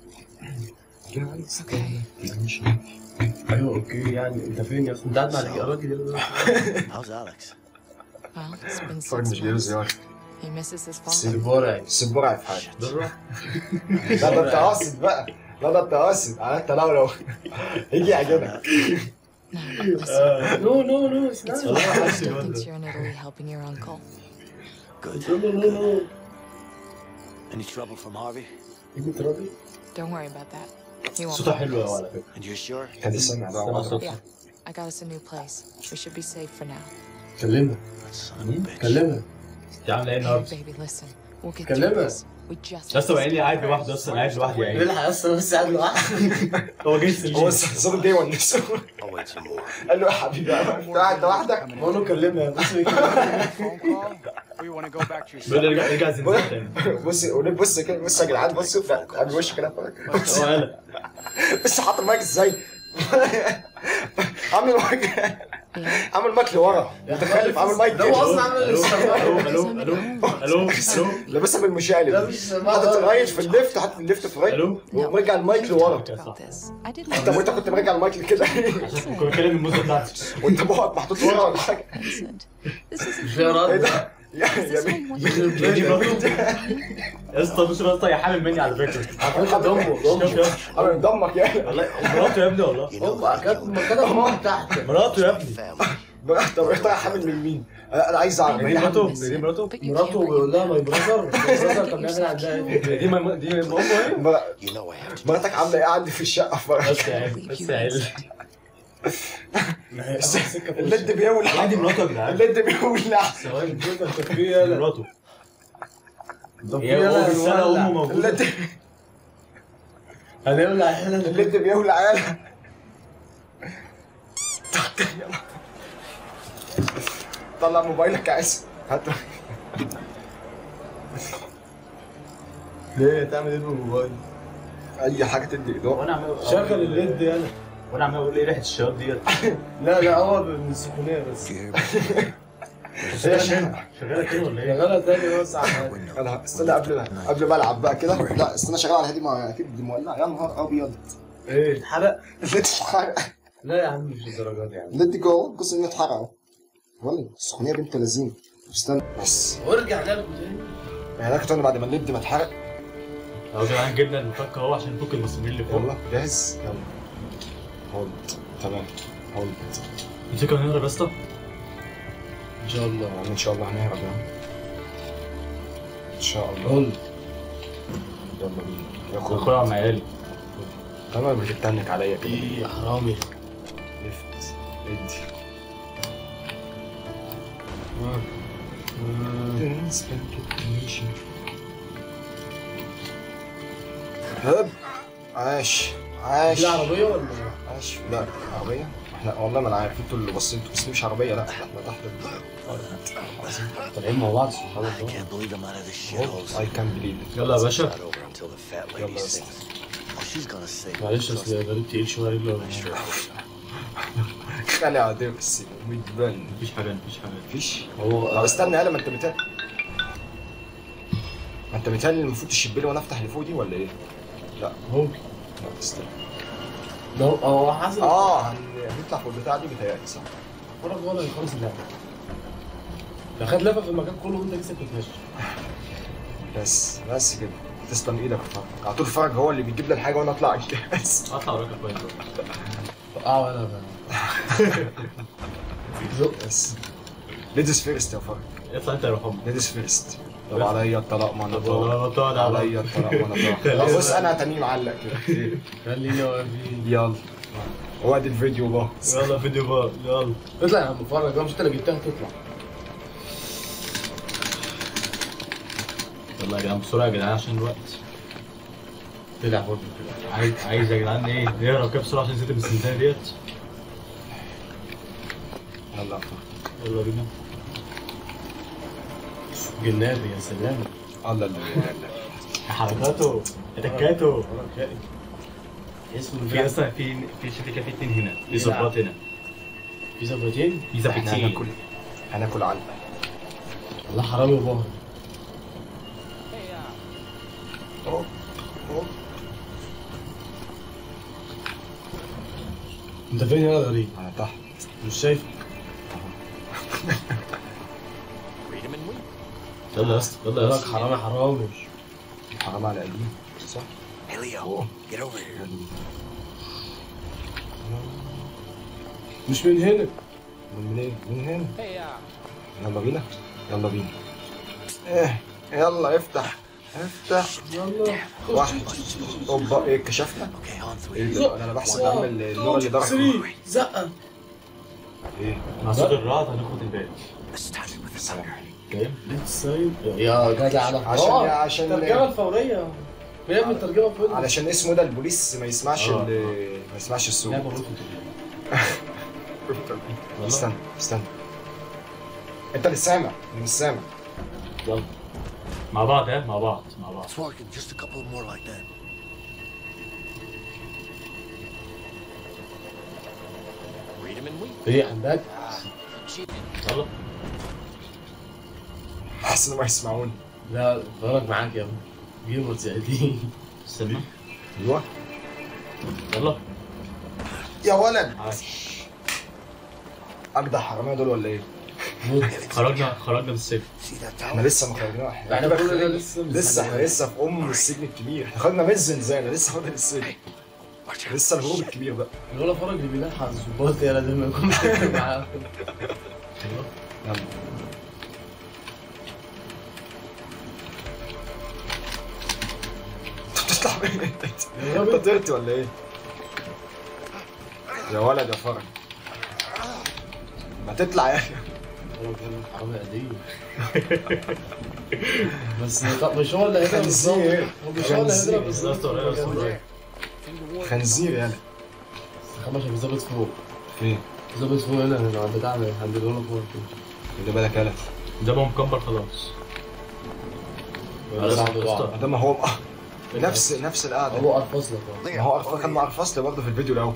Okay. ايوه اوكي يعني انت فين يا اسطى؟ انت قاعد مع الراجل ده How's Alex? Well, it's been فرق six مش جايله months. زيارة He misses his father. سيبورة السبورة في حاجة ضره لا ده انت قاصد بقى لا ده انت قاصد يعني انت لو لو يجي يعجبك Now, listen. نو نو نو It's اسمعني والله Father حاسس still الواد thinks ده. you're in Italy helping your uncle. Good. نو نو نو Any trouble from Harvey? انت راضي؟ Don't worry about that. He won't. صوتها bother حلو us. قوي على فكره And you're sure? كان سامع استنى بقى صوتها Yeah. I got us a new place. We should be safe for now. كلمها That son of a bitch. كلمها انت عامله ايه Hey, النهارده؟ baby, listen. We'll get كلمها. through this. We just. يا اسطى وعيني قاعد لوحده اصلا قاعد لوحدي يعني الحق يا اسطى بس قاعد لوحدي هو جاي هو يسلم الصوت جاي ونسه I'll wait some more. قال له يا حبيبي انت قاعد لوحدك بقول له كلمها بس Phone call? Or you want to go back to your بيقول لي ارجع ارجع زنزانه تاني بص قول بص كده بص يا جدعان بصوا عامل وش كده بص هو قال بص حاط المايك ازاي عامل مايك Yeah. عامل مايك لورا متخلف عامل مايك ده هو كده اصلا عامل الو السماعة. الو الو الو الو لابسها ده بالمشقلب مش سماعة حاطط ده. الرايت في الليفت حاطط الليفت في الرايت الو ومرجع المايك لورا About this. I didn't. انت وانت كنت مرجع المايك كده عشان كنت بكلم الموزه بتاعتي وانت بقعد محطوط ورا ولا حاجه Vincent. This isn't. مش فيها ايه رد ده يا Is يا this بيه home what دي مراته يا اسطى مش راسطه يا حامل مني على فكره عارف ضمه شوف ضمه يا اسطى عامل دمك يا والله مراته يا ابني والله You know هو who's كانت killed مكانها ماما تحت مراته يا ابني family. طب اختار حامل من مين؟ انا عايز اعرف دي هي حامل مراته دي مراته But you can't مراته bring بيقول لها him ماي back. براذر ماي براذر كان بيعمل عندها ايه دي ما دي امه ايه مر- You know I have to. مراتك عامله ايه عندي في الشقه في بس يا عيل بس يا عيل ما هي سكه في الليد بيولع عادي مراته يا جدعان الليد بيولع ثواني كده انت في ايه يلا مراته طب في هي يلا هو بالسنه امه هنولع. موجوده الليد هنولع هنا الليد بيولع يالا طلع موبايلك يا عيسى هات ليه تعمل ايه بالموبايل؟ اي حاجه تدي اضاءه وانا عمال شغل الليد يلا وانا عمال اقول ايه ريحه الشباب ديت لا لا هو من السخونيه بس هي شغاله كده ولا ايه؟ شغاله تاني بس على انا استنى قبل قبل ما العب بقى كده لا استنى شغال على هادي ما اكيد دي مولعه يا نهار ابيض ايه اتحرق ليه تتحرق لا يا عم مش الدرجات يا عم ليه دي جوه قصة انه اتحرق اهو والله السخونيه بنت لذينه استنى بس وارجع لعبه تاني يعني انا كنت انا بعد ما الليد ما اتحرق اهو يا جدعان جبنا المفك اهو عشان نفك المسامير اللي فوق يلا جاهز يلا هولد تمام هولد الفكره هنهرب يا اسطى ان شاء الله يعني ان شاء الله هنهرب يعني ان شاء الله قول يلا بينا يا اخويا اخويا عم عيالي تمام بتتنك عليا كده ايه يا حرامي لفت ادي هب عاش عاش دي عربيه ولا ايه؟ عاش لا عربية احنا والله ما انا عارف انتوا اللي باصين انتوا بس دي مش عربية لا احنا تحت ال- طالعين مع بعض سبحان I الله can't believe I'm out of this shithole. اي كان بليف يلا يا باشا Not over until the fat lady يلا يا sings. Oh, she's gonna sing. معلش اصل غريب تقيل شويه رجله I sure hope so. خلي عادي بس ويتبان مفيش حاجه مفيش حاجه مفيش هو طب استنى يالا ما انت بتاني ما انت بتاني المفروض تشب لي وانا افتح اللي فوق دي ولا ايه؟ لا ممكن لا استنى لو هو حسب اه هن- هنطلع فوق البتاع دي بتهيألي صح فرق ولا يخلص اللعبه لو خد لفه في المكان كله وانت لسه بتتمشى بس بس كده تسلم ايدك يا فرج على طول فرج هو اللي بيجيب لي الحاجه وانا اطلع بس اطلع وراك كويس اه انا بس ليديز فيرست يا فرج اطلع انت يا روح امك ليديز فيرست طب عليا الطلاق ما انا طب طالق والله طالع عليا الطلاق ما انا طالق خلينا طب بص بقى. انا هتنيه معلق كده خليني واقفين يلا وادي الفيديو بقى يلا فيديو بقى يلا اطلع يا عم فرج لو مش انت اللي جبتها تطلع يلا يا جدعان بسرعه يا جدعان عشان الوقت طلع برضه كده عايز عايز يا جدعان ايه نهرب كده بسرعه عشان نسيت السنتين ديت يلا يا فرج يلا بينا جنابي يا سلام الله الله حركاته اتكاته اسمه في اصلا في في شركه في اتنين هنا في ظباط هنا في زبطين في احنا زبطين هناكل هناكل علقه والله حرامي وبهر أهو. أهو. انت فين يا غريب انا تحت مش شايف Read him and weep. يلا يا اسطى يلا يا لك اسطى حرامي حرامي حرام على قلبي صح Hey, Leo, get over here. مش من هنا من منين من هنا Hey, uh, يلا بينا يلا بينا ايه يلا افتح افتح يلا واحد اوبا ايه كشفنا Okay, on ايه three. ده انا بحسب اعمل النور اللي ضرب سري زقه ايه مع صوت الرعد هناخد الباقي Starting with the thunder. فاهم ليتس سايد يا جدع على عشان آه، عشان الترجمه الفوريه بيعمل الترجمه الفوريه علشان اسمه ده البوليس ما يسمعش آه. ال- ما يسمعش الصوت لعبه روتو استنى استنى انت اللي سامع اللي مش سامع يلا مع بعض ها مع بعض مع بعض It's working. Just a couple more like that. Read him and weep. ايه عندك يلا حاسس انهم هيسمعوني لا فرق معاك يا ابني جيمر زائدين استنى ايوه يلا يا ولد عاش اجدع حراميه دول ولا ايه؟ خرجنا خرجنا من السجن See that احنا tower? لسه ما خرجناش احنا احنا كده كل ده خارجين. لسه لسه احنا لسه في ام السجن الكبير احنا خرجنا من الزنزانه لسه فاضل السجن Watch out. لسه الهروب الكبير بقى الولا فرج اللي بيلحق الظباط يا لازم يكون معاه يلا انت بتطلع فين انت؟ يا انت راجل طرت ولا ايه؟ يا ولد يا فرج ما تطلع يا اخي حرامي قديم بس طب مش هو اللي هيضرب بالظبط خنزير. هو مش هو اللي هيضرب بالظبط خنزير. خنزير يالا خمسة في ظابط فوق فين؟ ظابط فوق هنا هنا عند بتاعنا عند الولا فوق خلي بالك يالا ده ما هو مكمبر خلاص ولا صاحبه يا اسطى، بعض ده ما هو نفس نفس القعده هو قرفص لك Look ما هو at أرف- كان معرفص لي برضه في الفيديو الاول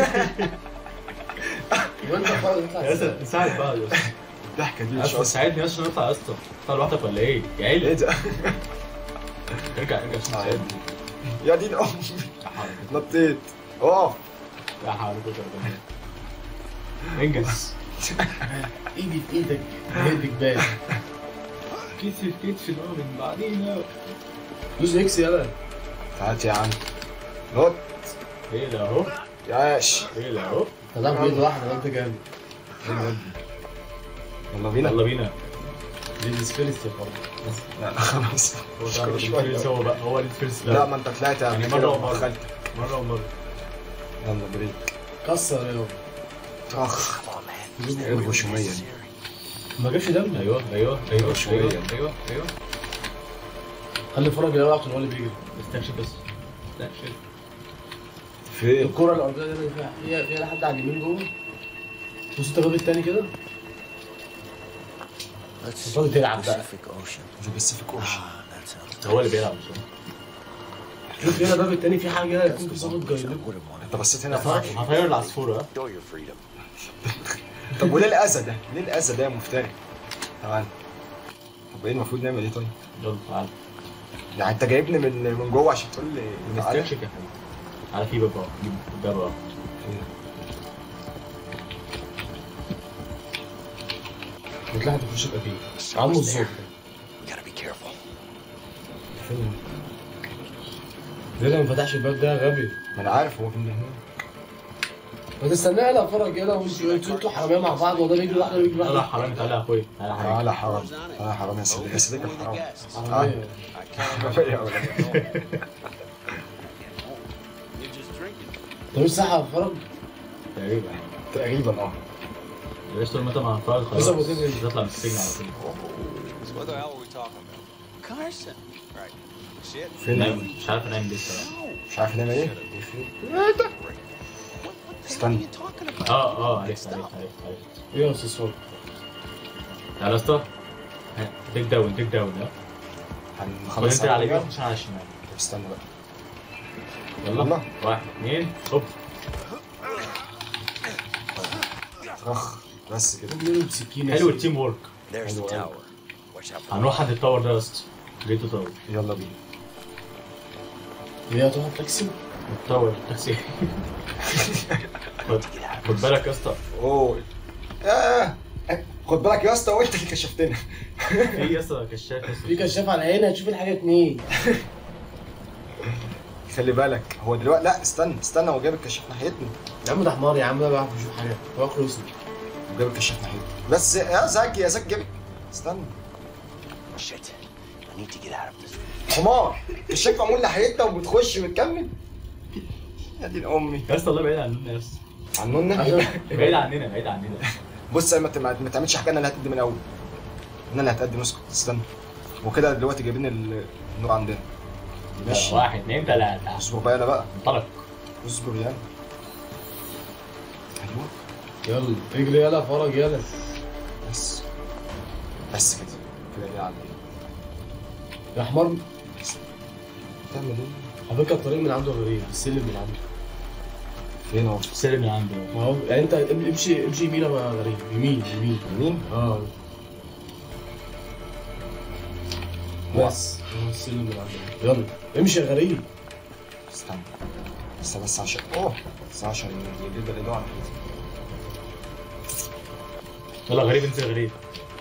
وانت خلاص اطلع يا اسطى نساعد بعض يا اسطى الضحكه دي يا مش اسطى اصلا ساعدني يا اسطى عشان نطلع يا اسطى تطلع لوحدك ولا ايه؟ يا ايه عيل ده ارجع ارجع عشان تساعدني يا دين امي يا حول نطيت اقف لا حول ولا قوة الا بالله انجز ايدي في ايدك ايدك بان كتف في كتف بقى من بعدينا دوس اكس يلا تعال يا عم نط ايه ده اهو ياش ايه ده اهو طلعت بيد واحده انت جامد يلا بينا يلا بينا ليديز فيرست يا خالد بس لا خلاص هو مش ده كل شوية. الفيرس هو بقى هو الفيرس لا ما انت طلعت قبل يعني كده مرة ومرة. ودخلت مرة ومرة يلا بريك كسر يا اخ ايه الغشوميه دي ما جابش دم ايوه ايوه ايوه شوية. ايوه ايوه ايوه خلي فرج يلعب عشان هو اللي بيجري استكشف بس استكشف فين الكرة الأرضية دي اللي فيها فيها فيها حد على اليمين جوه بص انت الباب التاني كده Let's المفروض تلعب بقى Pacific Ocean. في باسيفيك اوشن Ah, that sounds هو اللي بيلعب مش هو. شوف هنا الباب التاني فيه حاجة كده يكون في ظابط جاي I لكم would have wanted. انت بصيت هنا فوق هطير العصفورة ها؟ Enjoy your freedom. طب وليه الاذى ده؟ ليه الاذى ده يا مفتري؟ تعال طب ايه المفروض نعمل ايه طيب؟ يلا تعال يعني انت جايبني من من جوه عشان تقول لي تعالى؟ نستكشف يا حبيبي تعالى في باب اهو جيب الباب اهو وتلاقي حد في وشك اكيد عمو الظبط We gotta be careful. فين؟ ليه ده ما فتحش الباب ده يا غبي ما انا عارف هو فين هنا ما تستناه لا فرج يلا وانتوا انتوا انتوا حرامية مع بعض وده بيجري واحدة بيجري تعالى يا واحدة حرامي تعالى يا اخويا تعالى يا حبيبي تعالى حرام تعالى حرام يا صديقي يا صديقي الحرام حرامية يا ولد. انت مش صح يا فرج تقريبا تقريبا اه يا باشا طول ما انت مع فراد خلاص بص أبو تنزل. تطلع من السجن على طول So what the hell are we talking about? Carson. Right. Shit. فين نعم، مش عارف انام ليه الصراحه مش عارف نعمل ايه استنى اه اه عرفت عرفت عرفت عرفت ايه يا استاذ فرج تعالى يا اسطى ها، تيك داون تيك داون ها خد هنخلص انت على على اليمين عشان على الشمال طب استنى بقى يلا يلا. واحد اثنين هوب اخ بس كده منهم سكينة حلو التيم وورك There's the Hello, tower. Watch out for هنروح عند التاور ده يا اسطى جيت تاور يلا بينا هي هتروح تاكسي التاور تاكسي خد خد بالك يا اسطى اوه آه. خد بالك يا اسطى وانت اللي كشفتنا في يا اسطى كشاف يا اسطى في كشاف على عيني هتشوف الحاجة اتنين خلي بالك هو دلوقتي لا استنى استنى هو جايب الكشاف ناحيتنا يا عم ده حمار يا عم ده بيعرف يشوف حاجة هو اخره اسود هو جايب الكشاف ناحيتنا بس يا زكي يا زكي جايب استنى Shit. I need to get out of this. حمار الكشاف معمول ناحيتنا وبتخش بتكمل يا دين امي يا اسطى الله بعيد عننا يا اسطى عنونا بعيد عننا بعيد عننا بص يا ما ت- ما تعملش حاجه انا اللي هتقدم الاول انا اللي هتقدم اسكت استنى وكده دلوقتي جايبين ال- النور عندنا ماشي واحد اثنين ثلاثة اصبر بقى يلا بقى انطلق اصبر يعني ايوه يلا اجري يلا فرج يلا بس بس كده كده دي عندي يا حمار تعمل ايه؟ على فكرة الطريق من عنده غريب السلم من عنده فين هو؟ السلم اللي عنده ما هو يعني انت امشي امشي يمين يا غريب يمين يمين يمين؟ اه بس هو السلم من عنده يلا امشي يا غريب استنى استنى بس عشان اوه بس عشان يجيب الاضاءه على كده يلا غريب انزل يا غريب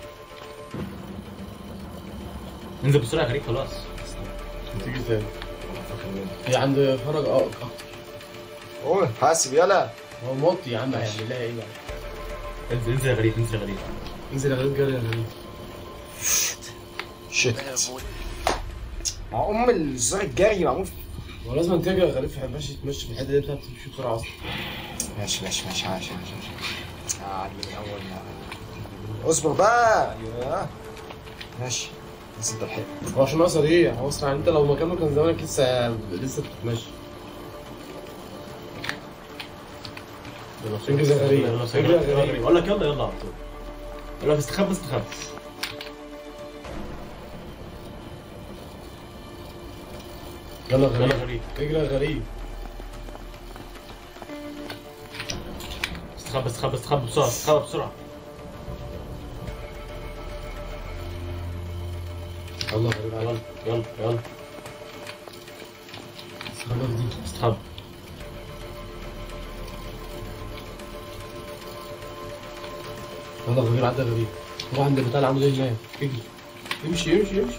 انزل بسرعة يا غريب خلاص تيجي تاني أنا فاكر مين. هي عند فرج اه اكتر اوه حاسب يلا هو موطي يا عم هيعمل لها ايه يعني انزل انزل يا غريب انزل يا غريب انزل يا غريب جري يا غريب شيت مع ام الزر الجري معمول هو لازم تجري يا غريب في ماشي تمشي في الحته دي انت بتمشي بسرعه اصلا ماشي ماشي ماشي ماشي ماشي عادي من اول ما اصبر بقى ياه. ماشي بس انت لحقت هو عشان هو سريع هو اسرع انت لو مكانه كان زمانك لسه لسه بتتمشي يلا انجز يا غريب يلا انجز يا يلا غريب اقول لك يلا يلا على طول يقول لك استخبى استخبى يلا يلا غريب غريب اجري يا غريب استخبى استخبى استخبى بسرعة استخبى بسرعة يلا غريب يلا يلا يلا استخبى في دي استخبى يلا غريب عدى غريب روح عند البتاع اللي عنده ده هناك اجري امشي امشي امشي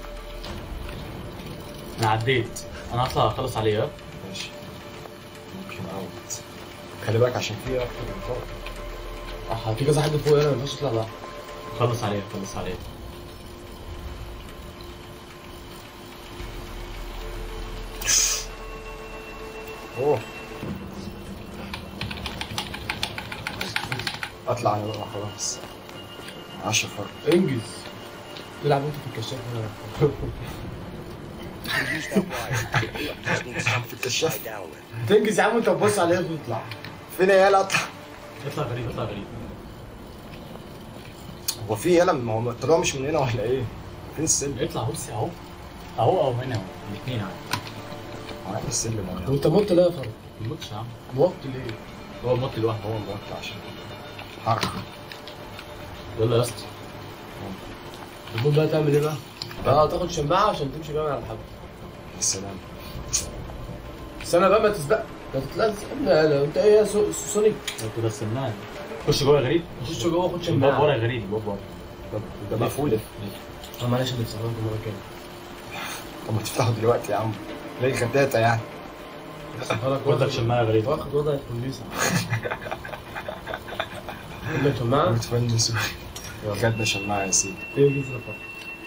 انا عديت انا هطلع اخلص عليه ها ماشي ممكن اوت خلي بالك عشان في اكتر من طرف اه في كذا حد فوق هنا ما ينفعش يطلع لوحده خلص عليه خلص عليه اوه اطلع انا بقى خلاص 10 فرق انجز تلعب انت في الكشاف هنا Use that wire. Just need something في الكشاف tied down with. تنجز يا عم انت تبص عليها وتطلع فين يا يالا اطلع اطلع غريب اطلع غريب هو في يالا ما هو الطريقه مش من هنا ولا ايه فين السلم اطلع بص اهو اهو او هنا اهو الاثنين اهو عارف السلم اهو وانت مت ليه يا فرد؟ ما تموتش يا عم موت ليه؟ هو الموت لوحده هو موقع عشان حركه يلا يا اسطى المفروض بقى تعمل ايه بقى؟ اه تاخد شماعه عشان تمشي بقى على الحبل يا سلام استنى بقى ما تسبق ما تطلع استنى لو انت ايه يا سو- سونيك لو كده استناني خش جوه يا غريب خش جوه خد الباب ورا شماعه يا غريب الباب ورا ده مقفول اه معلش انا بصراحه مره كده طب ما تفتحه دلوقتي يا عم ليه غداته يعني ودك شماعة يا غريب واخد وضع الكمبيوتر خد لك شماعه متفنس خدنا شماعه يا سيدي ايه دي فرق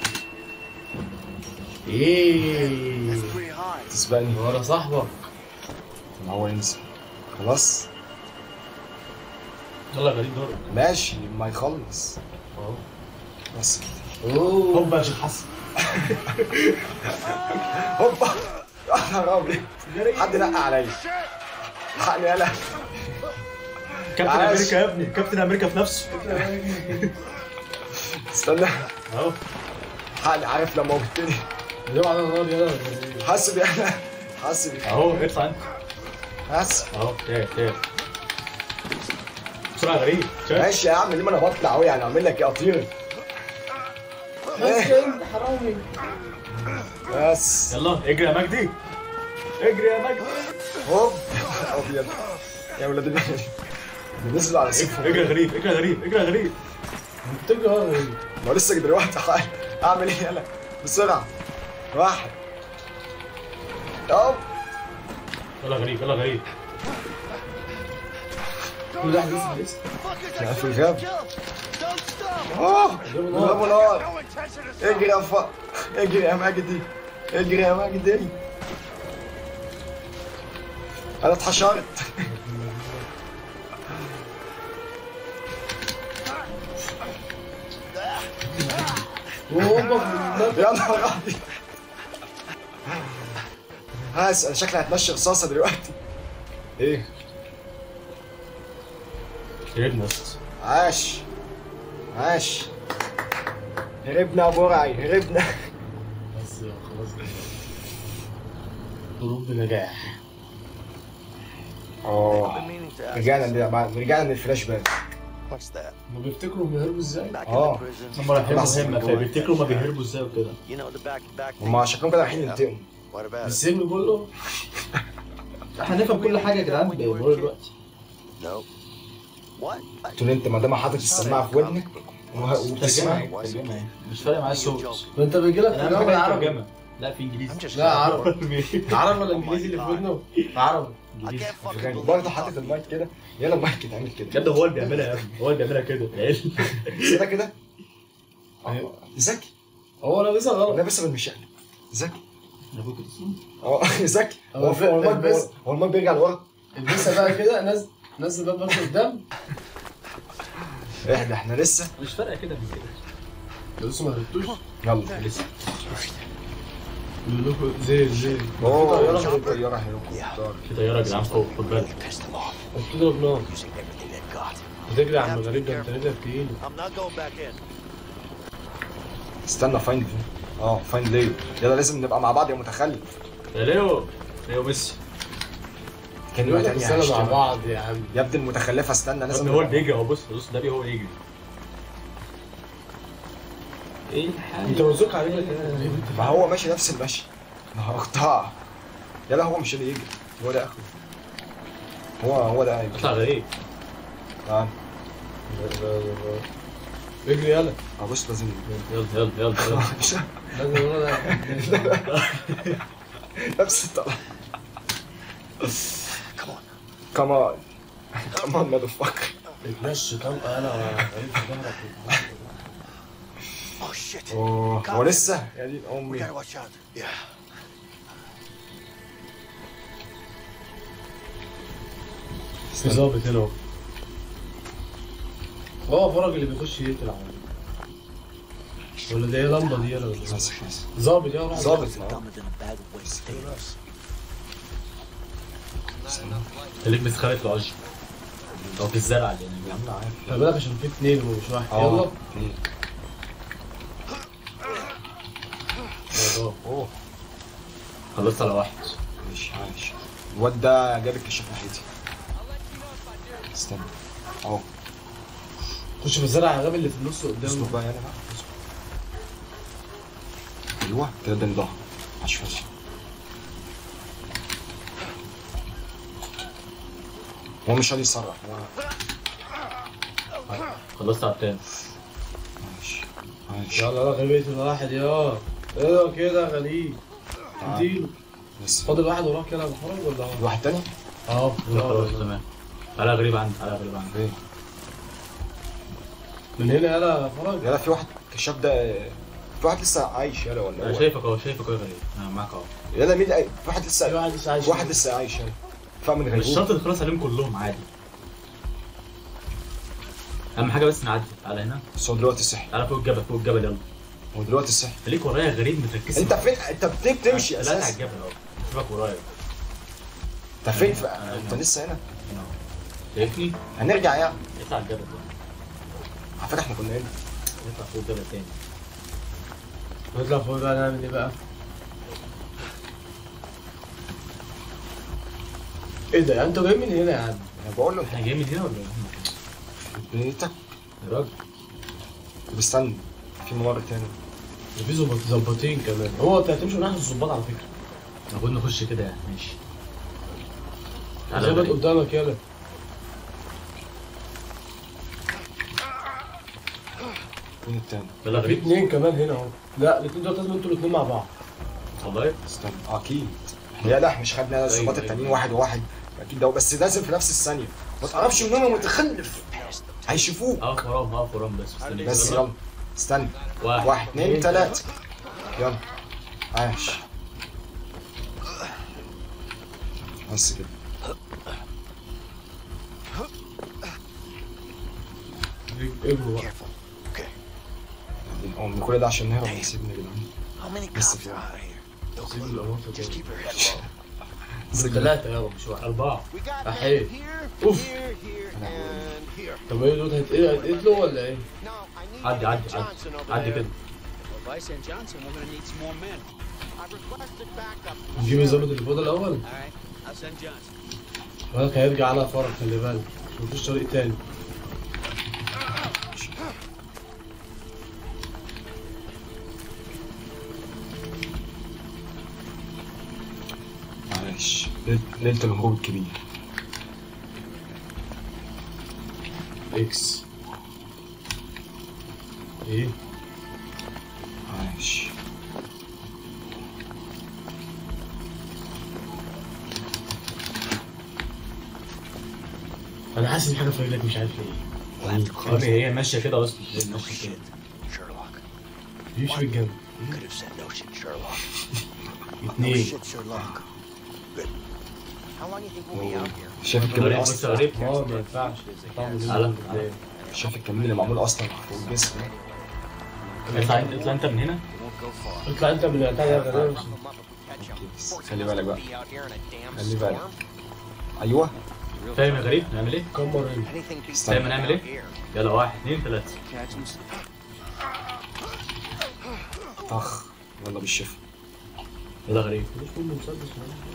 ايه Pretty high. تسبقني ورا صاحبك ما هو ينزل خلاص يلا يا غريب دور ماشي ما يخلص اهو بس اوه هوبا يا شيخ حسن هوبا يا نهار ابيض حد نقى عليا حقني يالا كابتن عاش. امريكا يا ابني كابتن امريكا في نفسه استنى اهو حقني عارف لما وقفتني ليه على النار يلا حاسب يالا حاسب اهو اطلع انت حاسب اهو تاب تاب بسرعه يا غريب شايف ماشي يا عم ليه ما انا بطلع اهو يعني اعمل لك ايه اطير بس انت حرامي بس يلا اجري يا مجدي اجري يا مجدي هوب ابيض يا ولاد ال- نزلوا على سيف اجري يا غريب اجري يا غريب اجري يا غريب بتجري ورا ايه؟ ما هو لسه دلوقتي حال اعمل ايه يلا بسرعه واحد هوب يلا يا غريب يلا يا غريب كل واحد لسه لسه لا في الغاب Don't stop. اوه ضربوا نار No intention to stop. اجري يا ف اجري يا مجدي اجري يا مجدي انا اتحشرت وهوبا يا نهار ابيض هاس انا شكلي هتمشي رصاصه دلوقتي ايه هربنا يا اسطى عاش عاش هربنا يا برعي هربنا بس خلاص كده ضروب بنجاح اه Been meaning to ask. رجعنا ل- بعد- رجعنا للفلاش باك What's that? هما بيفتكروا بيهربوا ازاي؟ Back in Oh. the prison. هم رايحين خلاص. مهمه فبيفتكروا ما بيهربوا ازاي وكده You know the back back. هما شكلهم كده رايحين ينتقموا What about it? السجن كله احنا نفهم كل حاجه يا جدعان بيقولوا دلوقتي No. What? قلت له انت ما دام حاطط السماعه في ودنك وه- وبتسمع ترجمه ايه مش فارق معايا الصوت ما انت بيجي لك انا اهم ترجمه حاجه عربي الترجمه لا في انجليزي لا عربي عربي ولا انجليزي اللي في ودنه؟ عربي I can't fucking غريب believe برضه it. حاطط المايك كده يلا المايك يتعمل كده بجد هو اللي بيعملها يا ابني هو اللي بيعملها كده العيال كده كده أيوة. ذكي هو انا لسه غلط انا بس مش قلب ذكي انا كنت اسمه اه ذكي هو هو في- هو المايك بس- هو- هو المايك بيرجع لورا البسها بقى كده نزل نزل بقى بس قدام احنا احنا لسه مش فارقه كده من كده لسه ما هربتوش يلا لسه يقول لكم زي زي اوه طيارة في هربت. طياره هليكوبتر في طياره يا جدعان فوق خد بالك بتضرب نار Using everything they've got. بتجري يا عم غريب ده انت رجلك تقيل I'm not going back in. استنى فايند اه فايند ليه يلا لازم نبقى مع بعض يا متخلف يا ليو ليو ميسي كان يقول بقى لك تاني السنة مع هشتمك. بعض يا عم يا ابني المتخلفه استنى يا لازم ابني هو اللي بيجري اهو بص بص ده بي هو يجري ايه الحاجة انت مرزوق عليك ما هو ماشي نفس المشي ما هو اقطع يلا هو مش اللي يجري هو ده اخره هو هو ده هيجري. اطلع غريب تعال اجري يلا اه بص لازم يلا يلا يلا يلا لازم يلا نفس الطلع كمان كمان ماذر فاكر اتمشي طلقة انا غريب في ظهرك Oh shit. اوه هو لسه يا دين We امي gotta watch out. Yeah. في ظابط هنا اهو هو فرج اللي بيخش يقتل على ولا ده ايه لمبه دي يلا ولا إيه؟ ماسك ماسك ظابط يا روح ظابط Dumber than a bag of wet potatoes. خليك بتخالف العشر هو في الزرع يعني يا عم عارف خلي بالك عشان في اتنين ومش واحد اه يلا في. يلا. اوه خلصت على واحد ماشي عايش الواد ده جاب الكشاف ناحيتي استنى اهو خش في الزرع الغبي اللي في النص اصبر قدامه بقى يلا بقى اصبر. ايوه كده ده الظهر عاش فشخ هو مش راضي يصرح هو خلصت على التاني ماشي ماشي يلا يلا غبيت الواحد يا ايه كده يا غليل اديله لسه فاضل واحد وراك يلا محرج ولا هو؟ واحد تاني اه خلاص تمام تعالى غريب عندي تعالى غريب عندي فين من هنا يلا يا فرج يلا في واحد كشاف ده في واحد لسه عايش يلا ولا انا هو شايفك اهو شايفك اهو يا غريب انا معاك اهو يلا مين في واحد في لسه واحد لسه عايش في واحد لسه عايش يلا فاهم من مش غيره شرط نخلص عليهم كلهم عادي اهم حاجه بس نعدي تعالى هنا بس هو دلوقتي صحي تعالى فوق الجبل فوق الجبل يلا هو دلوقتي صحي خليك ورايا غريب متركز انت فين انت بت- بتمشي لا على اساسا الجبل اهو شوفك ورايا انت فين في... أنا انت هنا. لسه هنا هنا اهو. شايفني هنرجع يعني اطلع على الجبل ده على فكره احنا كنا هنا اطلع فوق الجبل تاني نطلع فوق بقى نعمل ايه بقى؟ ايه ده يعني انتوا جايين من هنا يا عم انا بقول له احنا جايين من هنا ولا من هنا؟ انت بيتك يا راجل طب استنى في ممر تاني ده في ظباط ظباطين كمان هو انت هتمشي من ناحيه الظباط على فكره المفروض نخش كده يعني ماشي تعالى ظبط غريب. قدامك يلا فين التاني يلا في غريب اتنين كمان هنا اهو لا الاتنين دول لازم انتوا الاتنين مع بعض والله استنى اكيد يا لا مش خدنا الظباط أيوة، التانيين أيوة. واحد وواحد اكيد ده بس لازم في نفس الثانيه ما تعرفش ان انا متخلف هيشوفوك اقف وراهم اقف وراهم بس استنى بس يلا استنى واحد واحد اتنين تلاته يلا عاش بس كده اجروا بقى Careful. ام كل ده عشان نهرب من سجن يا جدعان How many Yes, cops if you are out here? No سيبوا clue. الأماكن Just كده. keep your head low. سجن ثلاثة يلا مش واحد أربعة We got men أحيي here, Oof. here, here, and here. طب ايه دول هيتقتلوا هيتقتلوا ولا ايه؟ Now, I need عدي to عدي get عدي Johnson over عدي there. كده Well, if I send Johnson, we're gonna need some more men. I've requested backup from the نجيب sheriff. الظابط اللي فوق ده الأول All right, I'll send Johnson. بالك هيرجع على فرق خلي بالك مفيش طريق تاني معلش ليلة- ليلة الهروب الكبير اكس ايه معلش انا حاسس بحاجه في رجلك مش عارف ايه We'll have to يا close ابني هي ماشية كده أصلا هي No ماشية كده shit. Sherlock. يمشي في الجنب You could have said no shit, Sherlock. No اتنين shit, Sherlock. How long do you think we'll be out here? شايف غريب الكمين بص اصلا غريب اه ما ينفعش طعم تعالى، الهدوم تعالى. قدام. شايف الكمين اللي معمول اصلا فوق الجسم اطلع اطلع أنت من هنا Won't go far. اطلع انت من البتاع ده غريب. Lock 'em up if we catch 'em. خلي بالك بقى Be out here in a damn خلي بالك storm. ايوه فاهم يا غريب نعمل إيه؟ كمر هنا Anything beats فاهم استنى هنعمل out إيه؟ here. يلا واحد اثنين ثلاثة Catch him. طخ يلا بالشفا ده غريب مش كله مسدس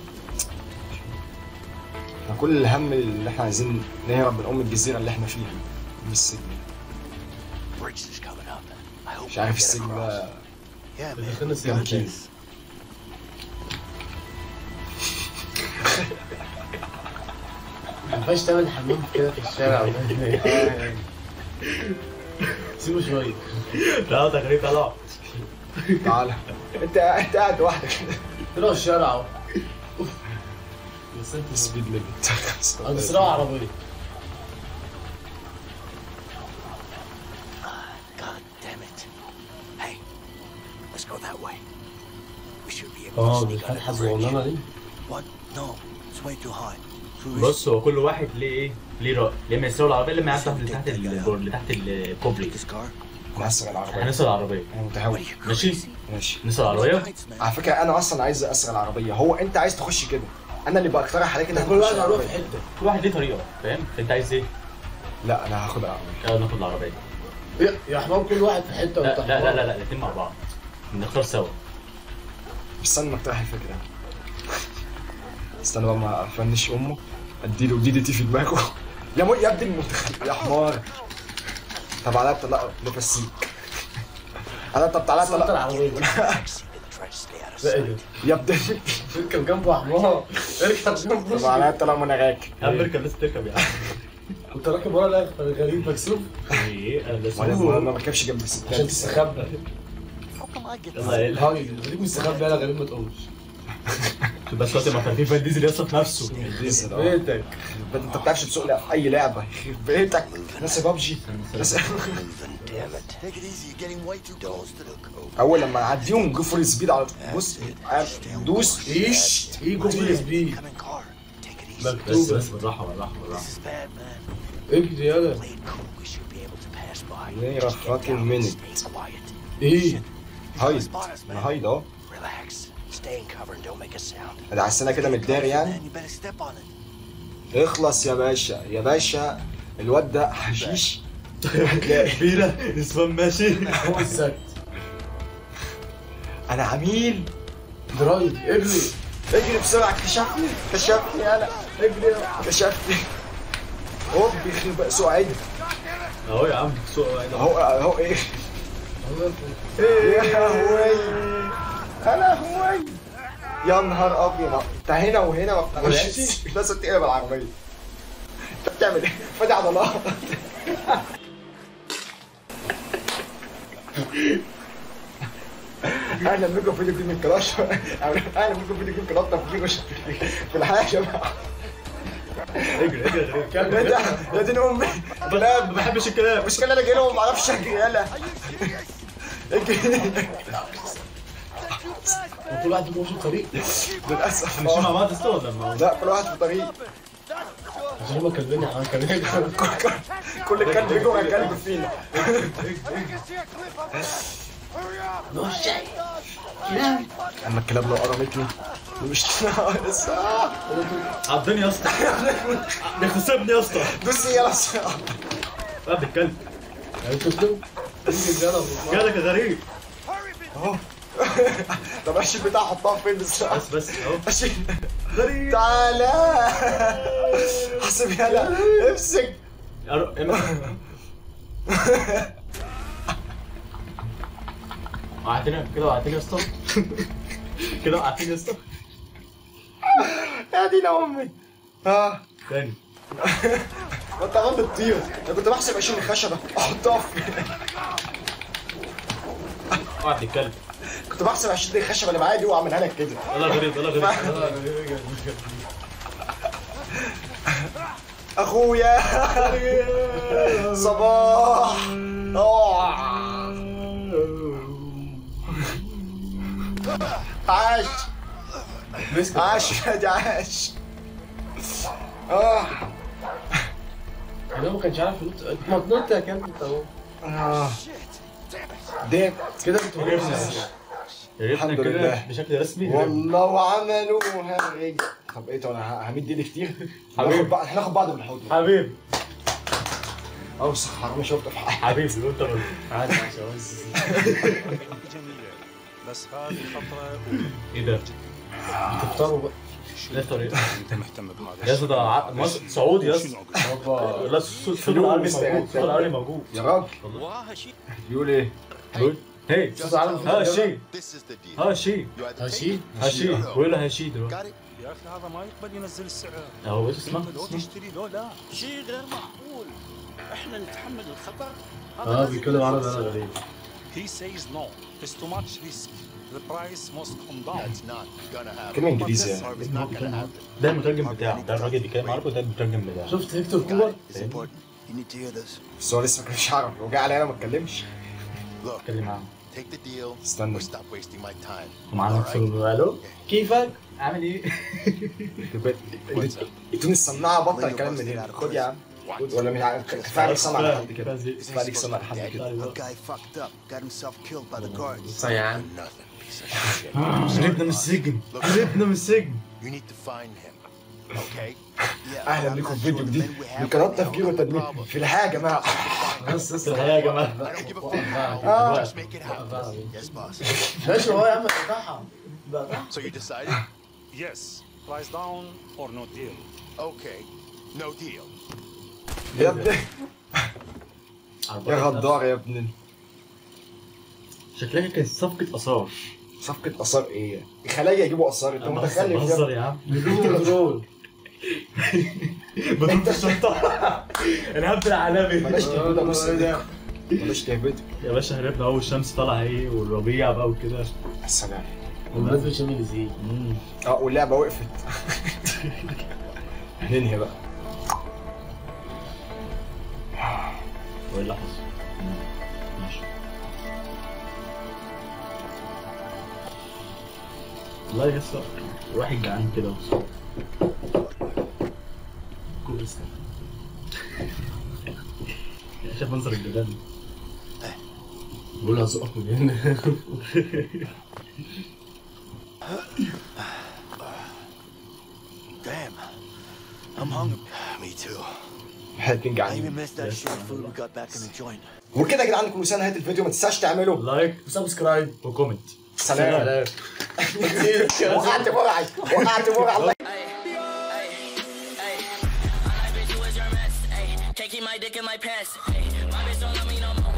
احنا كل الهم اللي احنا عايزين نهرب من ام الجزيره اللي احنا فيها من السجن Bridge is coming up. I hope مش we عارف get السجن across. ده Yeah, اللي man. دخلنا كام السجن كيلو ما ينفعش تعمل حمام كده في الشارع ولا سيبه شويه لا ده غريب طلع تعالى انت انت قاعد لوحدك طلعوا الشارع اهو أوف. بس انت سبيد ليميت انا بسرعه عربيه God damn it. Hey, let's go that way. We should be able اه to دي sneak out of الفتحه the bridge. الصغننه دي What? No, it's way too high. Too risky. بص هو كل واحد ليه ايه ليه رأي يا اما يسرقوا العربيه يا اما يعدوا تحت تحت البور اللي تحت الكوبري Take this car. انا هسرق العربيه هنسرق العربيه انا What متهور are you ماشي crazy? ماشي نسرق العربيه Heights, man. على فكره انا اصلا عايز اسرق العربيه هو انت عايز تخش كده انا اللي بقترح عليك انك كل واحد تخش هيروح في العربية. حته كل واحد ليه طريقه فاهم انت عايز ايه لا انا هاخد العربيه يلا ناخد العربيه يا- يا حمام كل واحد في حته لا وانت لا لا حمام. لا لا الاثنين مع بعض نختار سوا استنى ما اقترح الفكره استنى بقى ما افنش امه اديله دي دي تي في دماغه يا مو يا ابني المتخلف يا حمار طب على طلع نفسيك انا طب تعالى انت طلع العربيه Try to stay out of لا ايه sight. ده يا ابني اركب جنبه حمار اركب طب جنبه على طلع مناغاك يا عم اركب لسه تركب يا عم كنت راكب ورا لا غريب مكسوف ايه انا وانا لسه ما ما بركبش جنب عشان الستات تستخبى How come I get يلا ايه هاي خليك مستخبى يلا غريب ما تقومش بس دلوقتي ما كان في فان ديزل يصف نفسه ديزل اه بيتك انت ما بتعرفش تسوق لا- اي لعبه يخرب بيتك ناس بابجي ناس moving? Damn it. Take it easy. You're getting way too close to the coast. اول لما اعديهم جو فول سبيد على بص دوس ايش ايه جوجل سبيد Come in car. Take it easy. بس مكتوبه بس بالراحه بالراحه This بالراحه is bad, man. اجري يلا Played cool. We should be able to pass by. Wait a Just get fucking down and minute. Stay quiet. ايه هايد Spot us, انا man. هايد اهو Relax. Stay in cover and don't make a sound. ده على السنه كده متداري يعني Man, you better step on it. اخلص يا باشا يا باشا الواد ده حشيش كبيره نسوان ماشي هو السكت انا عميل درايف اجري اجري بسرعه كشفني كشفني يلا اجري كشفني هوب يخرب سوق عدل اهو يا عم سوق اهو اهو ايه يا لهوي يا لهوي يا نهار ابيض انت هنا وهنا ما بتعملش لازم تقلب العربيه انت بتعمل ايه؟ فادي عضلات اهلا بكم فيديو جديد من كلاش اهلا بكم فيديو جديد من كلاش تفكير في الحياه يا جماعه اجري اجري غريب ايه ده؟ يا دين امي كلاب ما بحبش الكلام المشكله انا جاي لهم ما اعرفش اجري يلا اجري وكل واحد بيمشي طريق للاسف ماشيين مع آه. بعض استوى ولا ما لا كل واحد في طريق عشان هما كلبين احنا كلبين كل كلب يجي ورا كلب فينا اما الكلاب لو قرمتني مش ناقص آه. عضني يا اسطى بيغتصبني يا اسطى دوس يلا بسرعة. قبل الكلب يعني شفتوا؟ يجي يلا جالك يا غريب اهو طب اشيل بتاع احطها فين بالسرعه بس بس اهو اشيل تعالى حسب يلا امسك أرو- إما- وقعتني كده وقعتني يا اسطى كده وقعتني يا اسطى يا دين امي اه تاني ما انت عمال بتطير انا كنت بحسب 20 خشبه احطها في وقعت الكلب كنت بحسب 20 خشبه اللي معايا دي واعملها لك كده يلا غريب يلا غريب اخويا صباح أوه. عاش عاش فادي عاش اه انا ما كانش عارف ينط ما تنط يا كلب انت اهو اه ديت كده انت عرفنا الحمد كده لله. بشكل رسمي والله وعملوها رجع طب ايه طب انا همد ايدي كتير هناخد بعض هناخد بعض بالحوض حبيبي اوسخ حرامي شفته في حياتي حبيبي وانت برضه عادي عشان بس بس هذه خطره أولى. ايه ده؟ تفطروا بقى ايه الطريقه؟ انت مهتم بهذا يا اسطى ده ع- مصر سعودي يا اسطى هوبا لا الصوت الصوت العربي موجود الصوت العربي موجود يا راجل واه شيء بيقول ايه؟ بيقول هي صوت عالم ها شي This is the deal. ها شي You either هاشي ها شي بيقول له ها شي دلوقتي got it. يا اخي هذا ما يقبل ينزل السعر هو ايش اسمه؟ انت لو تشتري لو لا شيء غير معقول احنا نتحمل الخطر اه بيتكلم عربي انا غريب He says no. It's too much risk. The price must come down. That's not gonna happen. كلمة انجليزي يعني Or it's not gonna happen. ده المترجم بتاعه ده الراجل بيتكلم عربي وده المترجم بتاعه شفت هيكتور كوبر It's important. You need to hear this. بس هو لسه ما كانش عارف لو جه عليا انا ما اتكلمش Look, اتكلم معاه take the deal استنى. or stop wasting my time. ومعانا All right? في الو كيفك؟ عامل ايه؟ ادوني السماعه بطل الكلام من هنا خد يا عم خد ولا مش عارف كفايه عليك سمع لحد كده كفايه عليك سمع لحد كده A guy fucked up, got himself killed by the guards. يا عم Nothing, piece of shit. هربنا من السجن هربنا من السجن You need to find him. Okay? Yeah, اهلا I'm بكم not في فيديو sure the جديد men we have من قناه right now تفكير are the وتدمير problem. في الحياه يا جماعه بس بس الحقيقة يا جماعة I don't give a fuck how. آه. Just make it happen. Yes, boss. ماشي هو يا عم اقطعها So you decided? Yes. Price down or no deal. Okay. No deal. يا ابني يا غدار يا ابني شكلها كانت صفقة آثار صفقة آثار ايه؟ خلايا يجيبوا آثار انت متخلف يا بهزر ابني يا عم بترول بدون الشنطة الهبد العالمي بلاش تهبدها بص بلاش تهبدها يا باشا هربنا اول الشمس طالعة ايه والربيع بقى وكده السلام والناس بتشم ازاي اه واللعبة وقفت هننهي بقى وايه اللي حصل؟ مم. ماشي والله يا اسطى الواحد جعان كده بس كويس شايف منظر الجبال بقول هزقك من هنا Damn. I'm hungry. Me too. احنا الاتنين I even جعانين missed that shit food we got back in the joint. وكده يا جدعان نكون وصلنا نهاية الفيديو ما تنساش تعملوا لايك سبسكرايب وكومنت سلام وقعت مرعي وقعت مرعي الله Taking my dick in my pants. Ay, my bitch don't love me no more.